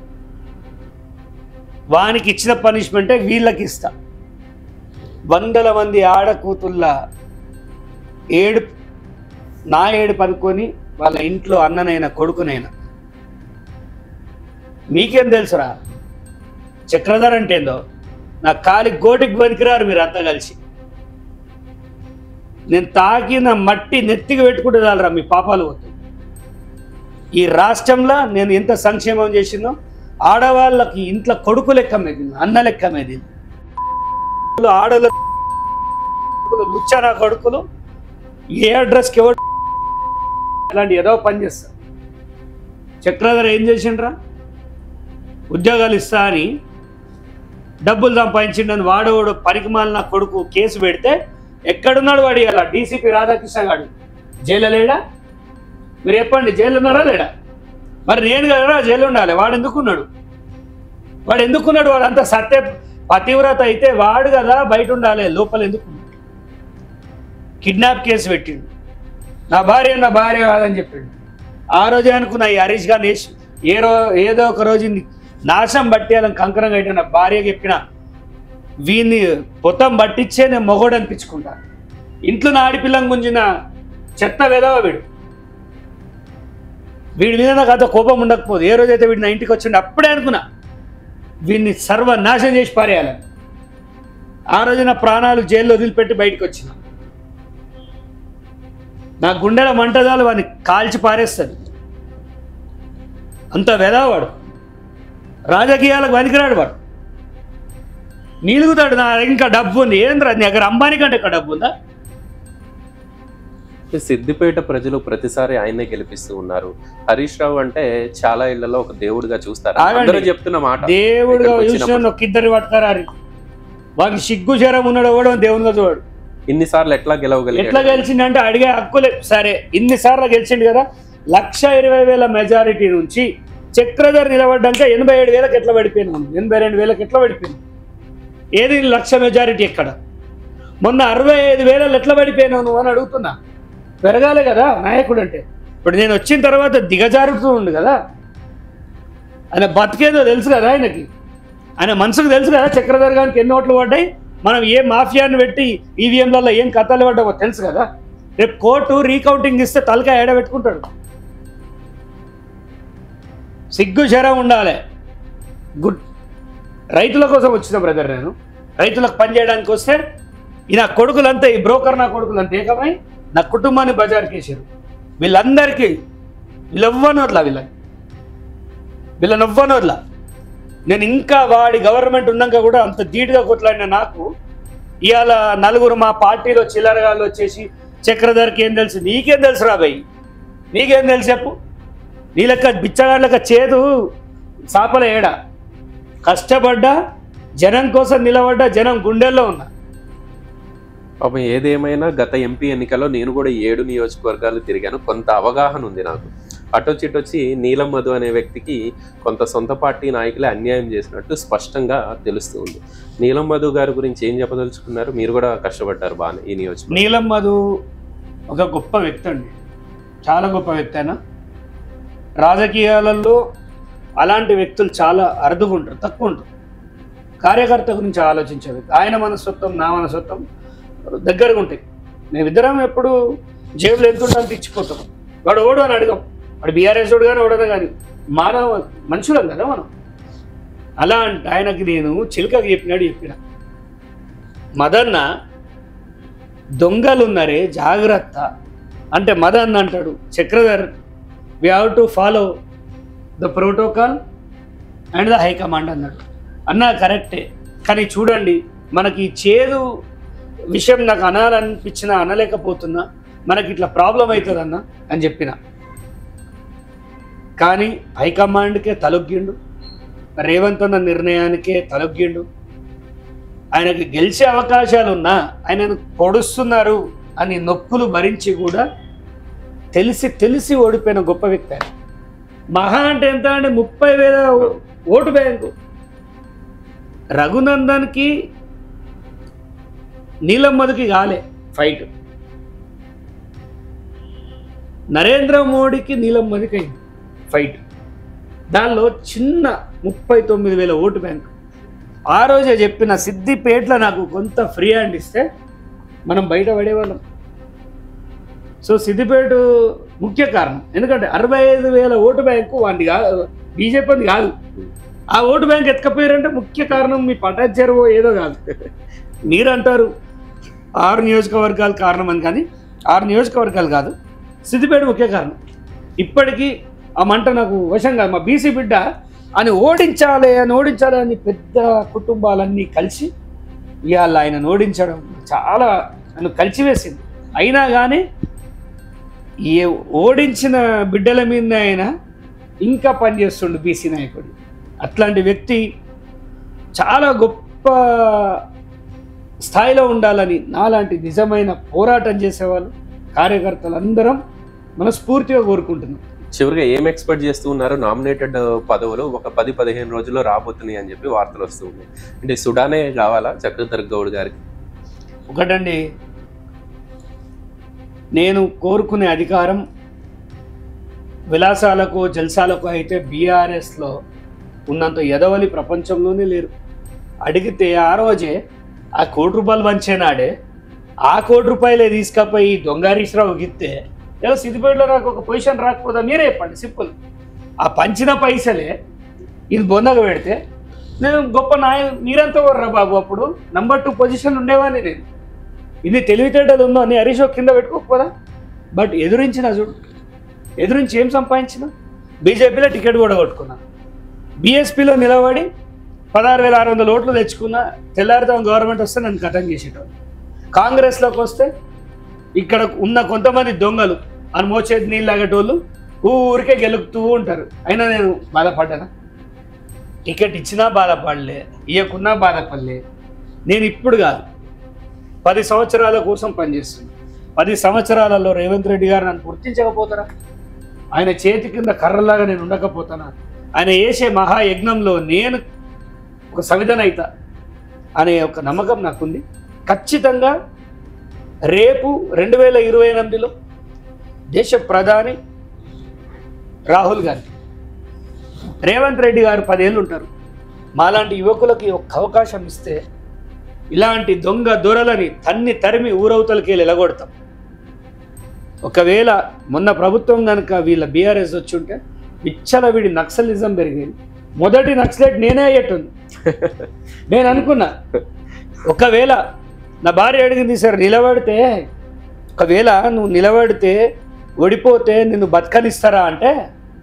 వానికి ఇచ్చిన పనిష్మెంటే వీళ్ళకి ఇస్తా వందల మంది ఆడకూతుళ్ళ ఏడు నా ఏడు పనుకొని వాళ్ళ ఇంట్లో అన్ననైనా కొడుకునైనా మీకేం తెలుసురా చక్రధర్ అంటే ఏందో నా కాలి గోటికి పనికిరారు మీరు అంతా కలిసి నేను తాకిన మట్టి నెత్తికి పెట్టుకుంటే చాలరా మీ పాపాలు పోతాయి ఈ రాష్ట్రంలో నేను ఎంత సంక్షేమం చేసిందో ఆడవాళ్ళకి ఇంట్లో కొడుకు లెక్క మెదింది అన్న లెక్క మెదింది ఆడల లుచ్చానా కొడుకులు ఏ అడ్రస్కి ఎవరు అలాంటి ఏదో పని చేస్తారు చక్రధర్ ఏం చేసిండ్రా ఉద్యోగాలు ఇస్తా అని డబ్బులు సంపాదించిండని వాడవాడు పనికిమాలిన కొడుకు కేసు పెడితే ఎక్కడున్నాడు వాడు ఇలా డీసీపీ రాధాకృష్ణ గాడు జైలు లేడా మీరు చెప్పండి జైలు ఉన్నారా లేడా మరి నేను కదా జైలు ఉండాలి వాడు ఎందుకున్నాడు వాడు ఎందుకున్నాడు వాడు అంత సత్య పతివ్రత అయితే వాడు కదా బయట ఉండాలి లోపల ఎందుకున్నాడు కిడ్నాప్ కేసు పెట్టిండు నా భార్య నా భార్య కాదని చెప్పిండు ఆ రోజే అనుకున్నా ఈ హరీష్ గారిని వేసి ఏ రో ఏదో ఒక రోజు ఇన్ని నాశనం పట్టేయాలని కంకరం కట్టిన నా భార్య చెప్పిన వీన్ని పొతం పట్టించే నేను మొగోడు అనిపించుకుంటా ఇంట్లో నా ఆడిపిల్లని గుంజిన చెత్త వెదవ వీడు వీడి మీద నాకు అంత కోపం ఉండకపోదు ఏ రోజైతే వీడు నా ఇంటికి వచ్చిండు అప్పుడే అనుకున్నా వీడిని సర్వనాశనం చేసి పారేయాలని ఆ రోజు నా ప్రాణాలు జైల్లో వదిలిపెట్టి బయటకు వచ్చిన నా గుండెల మంటదాలు వాడిని కాల్చి పారేస్తుంది అంత వెదవాడు రాజకీయాలకు పనికిరాడు వాడు నీలుగుతాడు నా దగ్గర ఇంకా డబ్బు ఉంది ఏంద్రా నీ దగ్గర అంబానీ కంటే ఎక్కువ డబ్బు ఉందా సిద్దిపేట ప్రజలు ప్రతిసారి ఆయన్నే గెలిపిస్తూ ఉన్నారు హరీష్ రావు అంటే చాలా ఇళ్లలో ఒక దేవుడిగా చూస్తారు ఆగండి. అందరూ చెప్తున్న మాట దేవుడుగా ఇక్కడికి చూసిన వచ్చినప్పుడు. ఒక ఇద్దరు పట్టుకరారి వాడికి సిగ్గు జ్వరం ఉన్నాడు కూడా దేవునిగా చూడు ఇన్నిసార్లు ఎట్లా ఎట్లా గెలవగలిగాడు గెలిచిండంటే అడిగే హక్కులే సరే ఇన్నిసార్లు గెలిచిండు కదా లక్ష ఇరవై వేల మెజారిటీ నుంచి చక్రధర్ నిలబడ్డాక ఎనభై ఏడు వేలకు ఎట్లా పడిపోయినాం ఎనభై రెండు వేలకు ఎట్లా పడిపోయింది ఏది లక్ష మెజారిటీ ఎక్కడ మొన్న అరవై ఐదు వేలలో ఎట్లా పడిపోయినావు నువ్వు అని అడుగుతున్నా పెరగాలి కదా నాయకుడు అంటే ఇప్పుడు నేను వచ్చిన తర్వాత దిగజారుతూ ఉండు కదా ఆయన బతికేదో తెలుసు కదా ఆయనకి ఆయన మనసుకు తెలుసు కదా చక్రధర్ గారికి ఎన్ని ఓట్లు పడ్డాయి మనం ఏ మాఫియాని పెట్టి ఈవీఎంలలో ఏం కథలు పడ్డామో తెలుసు కదా రేపు కోర్టు రీకౌంటింగ్ ఇస్తే తలకాయ ఏడబెట్టుకుంటాడు సిగ్గు శరం ఉండాలి గుడ్ రైతుల కోసం వచ్చిన బ్రదర్ నేను రైతులకు పని చేయడానికి వస్తే ఈ నా కొడుకులంతా ఈ బ్రోకర్ నా కొడుకులంతా ఏకమై నా కుటుంబాన్ని బజార్కి వేసారు వీళ్ళందరికీ వీళ్ళెవ్వను వదలా వీళ్ళని వీళ్ళని ఎవ్వను వదలా నేను ఇంకా వాడి గవర్నమెంట్ ఉన్నాక కూడా అంత ధీటుగా కొట్లాడిన నాకు ఇవాళ నలుగురు మా పార్టీలో చిల్లరగాళ్ళు వచ్చేసి చక్రధర్కి ఏం తెలుసు నీకేం తెలుసు రా భయ్ నీకేం తెలుసు చెప్పు నీ లెక్క బిచ్చగాడి లెక్క చేదు సాపల ఏడ కష్టపడ్డా జనం కోసం నిలబడ్డా జనం గుండెల్లో ఉన్నా పాపం ఏదేమైనా గత ఎంపీ ఎన్నికల్లో నేను కూడా ఏడు నియోజకవర్గాలు తిరిగాను కొంత అవగాహన ఉంది నాకు అటొచ్చిటొచ్చి నీలం మధు అనే వ్యక్తికి కొంత సొంత పార్టీ నాయకులే అన్యాయం చేసినట్టు స్పష్టంగా తెలుస్తూ ఉంది నీలం మధు గారి గురించి ఏం చెప్పదలుచుకున్నారు మీరు కూడా కష్టపడ్డారు బాగానే ఈ నియోజకవర్గం నీలం మధు ఒక గొప్ప వ్యక్తి అండి చాలా గొప్ప వ్యక్తి ఆయన రాజకీయాలలో అలాంటి వ్యక్తులు చాలా అరుదుగా ఉంటారు తక్కువ ఉంటారు కార్యకర్త గురించి ఆలోచించే వ్యక్తి ఆయన మనస్తత్వం నా మనస్తత్వం దగ్గరగా ఉంటాయి మేమిద్దరం ఎప్పుడు జేబులు ఎంత ఉంటే అంత ఇచ్చిపోతాం వాడు ఓడు అని అడగం వాడు బీఆర్ఎస్ ఓడు కానీ ఓడదు కానీ మానవ మనుషులం కదా మనం అలా అంటే ఆయనకి నేను చిలుకకి చెప్పినాడు చెప్పిన మదన్న దొంగలు ఉన్నారే జాగ్రత్త అంటే మదన్ అంటాడు Chakradhar we have to follow the protocol and the high command అన్నాడు అన్నా కరెక్టే కానీ చూడండి మనకి ఈ చేదు విషయం నాకు అనాలనిపించినా అనలేకపోతున్నా మనకి ఇట్లా ప్రాబ్లం అవుతుందన్న అని చెప్పిన కానీ హైకమాండ్కే తలొగ్గిండు రేవంత్ అన్న నిర్ణయానికే తలొగ్గిండు ఆయనకి గెలిచే అవకాశాలు ఉన్నా ఆయనను పొడుస్తున్నారు అని నొప్పులు భరించి కూడా తెలిసి తెలిసి ఓడిపోయిన గొప్ప వ్యక్తి ఆయన మహా అంటే ఎంత అంటే ముప్పై వేల ఓటు బ్యాంకు రఘునందన్కి నీలమ్మదికి కాలే ఫైట్ నరేంద్ర మోడీకి నీలమ్మదికి అయింది ఫైట్ దానిలో చిన్న ముప్పై తొమ్మిది వేల ఓటు బ్యాంక్ ఆ రోజే చెప్పిన సిద్దిపేటలో నాకు కొంత ఫ్రీ హ్యాండ్ ఇస్తే మనం బయట పడేవాళ్ళం సో సిద్దిపేట ముఖ్య కారణం ఎందుకంటే అరవై ఐదు వేల ఓటు బ్యాంకు వాడిని కాదు బీజేపీని కాదు ఆ ఓటు బ్యాంక్ ఎత్తుకపోయారంటే ముఖ్య కారణం మీ పటాచారో ఏదో కాదు మీరు అంటారు ఆరు నియోజకవర్గాలు కారణం అని కానీ ఆరు నియోజకవర్గాలు కాదు సిద్దిపేట ముఖ్య కారణం ఇప్పటికీ ఆ మంట నాకు వశం కాదు మా బీసీ బిడ్డ అని ఓడించాలి అని ఓడించాలి అని పెద్ద కుటుంబాలన్నీ కలిసి ఇవాళ ఆయన ఓడించడం చాలా నన్ను కలిసివేసింది అయినా కానీ ఏ ఓడించిన బిడ్డల మీద ఆయన ఇంకా పనిచేస్తుండు బీసీ నాయకుడు అట్లాంటి వ్యక్తి చాలా గొప్ప స్థాయిలో ఉండాలని నాలాంటి నిజమైన పోరాటం చేసేవాళ్ళు కార్యకర్తలు అందరం మనస్ఫూర్తిగా కోరుకుంటున్నాం చివరిగా ఏం ఎక్స్పెక్ట్ చేస్తూ ఉన్నారు నామినేటెడ్ పదవులు ఒక పది పదిహేను రోజుల్లో రాబోతున్నాయి అని చెప్పి వార్తలు వస్తూ ఉన్నాయి అంటే సుడానే కావాలా చక్రధర్ గౌడ్ గారికి ఒకటండి నేను కోరుకునే అధికారం విలాసాలకు జల్సాలకు అయితే బీఆర్ఎస్లో ఉన్నంత ఎదవలి ప్రపంచంలోనే లేరు అడిగితే ఆ రోజే ఆ కోటి రూపాయలు పంచేనాడే ఆ కోటి రూపాయలే తీసుకపోయి దొంగారీశ్వరావుకి ఇస్తే ఏదో సిద్దిపేటలో నాకు ఒక పొజిషన్ రాకపోదా మీరే చెప్పండి సింపుల్ ఆ పంచిన పైసలే ఇది బొందగా పెడితే నేను గొప్ప నాయ మీరంతా వర్రా బాబు అప్పుడు నంబర్ టూ పొజిషన్ ఉండేవాడిని నేను ఇది తెలివితేటలు ఉందో అని హరీష్ ఒక కింద పెట్టుకోకపోదా బట్ ఎదురించిన చూడు ఎదురించి ఏం సంపాదించిన బీజేపీలో టికెట్ కూడా కొట్టుకున్నా బీఎస్పీలో నిలబడి పదహారు వేల ఆరు వందల ఓట్లు తెచ్చుకున్నా తెల్లారితో గవర్నమెంట్ వస్తే నన్ను కథం చేసేటోళ్ళు కాంగ్రెస్లోకి వస్తే ఇక్కడ ఉన్న కొంతమంది దొంగలు అని మోచేతి నీళ్ళు లాగేటోళ్ళు ఊరికే గెలుపుతూ ఉంటారు అయినా నేను బాధపడ్డానా టికెట్ ఇచ్చినా బాధపడలే ఇవ్వకున్నా బాధపడలే నేను ఇప్పుడు కాదు పది సంవత్సరాల కోసం పనిచేస్తున్నా పది సంవత్సరాలలో రేవంత్ రెడ్డి గారు నన్ను గుర్తించకపోతారా ఆయన చేతి కింద కర్రలాగా నేను ఉండకపోతానా ఆయన వేసే మహాయజ్ఞంలో నేను ఒక సవిధన అవుతా అనే ఒక నమ్మకం నాకుంది ఖచ్చితంగా రేపు రెండు వేల ఇరవై ఎనిమిదిలో దేశ ప్రధాని రాహుల్ గాంధీ రేవంత్ రెడ్డి గారు పదేళ్ళు ఉంటారు మాలాంటి యువకులకి ఒక అవకాశం ఇస్తే ఇలాంటి దొంగ దొరలని తన్ని తరిమి ఊరవతలకి వెళ్ళి ఎలగొడతాం ఒకవేళ మొన్న ప్రభుత్వం కనుక వీళ్ళ బీఆర్ఎస్ వచ్చి ఉంటే విచ్చలవిడి నక్సలిజం పెరిగేది మొదటి నక్సలైట్ నేనే అయ్యేటుంది నేను అనుకున్నా ఒకవేళ నా భార్య అడిగింది సార్ నిలబడితే ఒకవేళ నువ్వు నిలబడితే ఓడిపోతే నిన్ను బతకనిస్తారా అంటే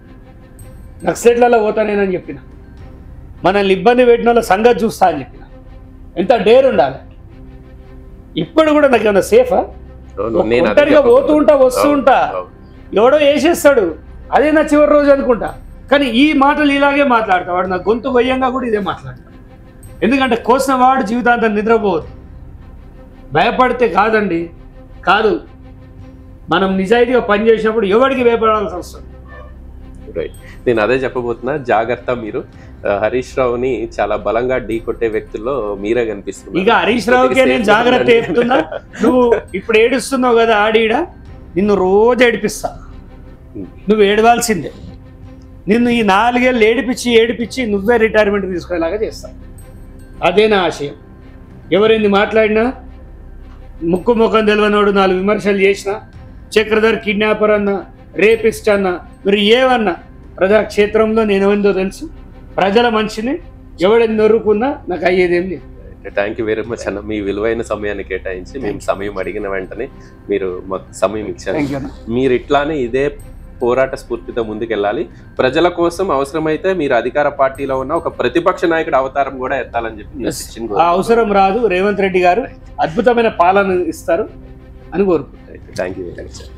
నక్సలైట్లలో పోతా నేనని చెప్పిన మనల్ని ఇబ్బంది పెట్టిన వాళ్ళ సంగతి చూస్తా అని చెప్పిన ఎంత డేర్ ఉండాలి ఇప్పుడు కూడా నాకు ఏమన్నా సేఫా అవును, నేను అదే ఒంటరిగా చెప్పబోతున్నా. పోతూ ఉంటా, వస్తూ అవును, ఉంటా. అవును. ఎవడో వేసేస్తాడు అదే నా చివరి రోజు అనుకుంటా కానీ ఈ మాటలు ఇలాగే మాట్లాడతా వాడు నా గొంతు భయంగా కూడా ఇదే మాట్లాడతా ఎందుకంటే కోసిన వాడు జీవితాంతం నిద్రపోవద్దు భయపడితే కాదండి కాదు మనం నిజాయితీగా పనిచేసినప్పుడు ఎవరికి భయపడాల్సి వస్తుంది రైట్ నేను అదే చెప్పబోతున్నా జాగ్రత్త మీరు ఆ, హరీష్ రావుని చాలా బలంగా ఢీ కొట్టే వ్యక్తుల్లో మీరే కనిపిస్తున్నారు ఇక హరీష్ రావుకే నేను జాగ్రత్త చెప్తున్నా నువ్వు ఇప్పుడు ఏడుస్తున్నావు కదా ఆడీడ నిన్ను రోజు ఏడిపిస్తా నువ్వు ఏడవాల్సిందే నిన్ను ఈ నాలుగేళ్ళు ఏడిపించి ఏడిపించి నువ్వే రిటైర్మెంట్ తీసుకునేలాగా చేస్తా అదే నా ఆశయం ఎవరైంది మాట్లాడినా ముక్కు ముఖం తెలియనోడు నాలుగు విమర్శలు చేసిన చక్రధర్ కిడ్నాపర్ అన్న రేపిస్ట్ అన్న మీరు ఏమన్నా ప్రజాక్షేత్రంలో నేను ఏమైందో తెలుసు ప్రజల మనిషిని ఎవడని నొరుకున్నా నాకు అయ్యేదేం లేదు థ్యాంక్ యూ వెరీ మచ్ అన్న మీ విలువైన సమయాన్ని కేటాయించి మేము సమయం అడిగిన వెంటనే మీరు మాకు సమయం ఇచ్చారు థ్యాంక్ యూ అన్న మీరు ఇట్లానే ఇదే పోరాట స్ఫూర్తితో ముందుకెళ్ళాలి ప్రజల కోసం అవసరమైతే మీరు అధికార పార్టీలో ఉన్న ఒక ప్రతిపక్ష నాయకుడు అవతారం కూడా ఎత్తాలని చెప్పి నేను Yes. శిక్షణ ఆ అవసరం రాదు రేవంత్ రెడ్డి గారు అద్భుతమైన పాలన ఇస్తారు అని కోరుకుంటున్నాను థ్యాంక్ యూ వెరీ మచ్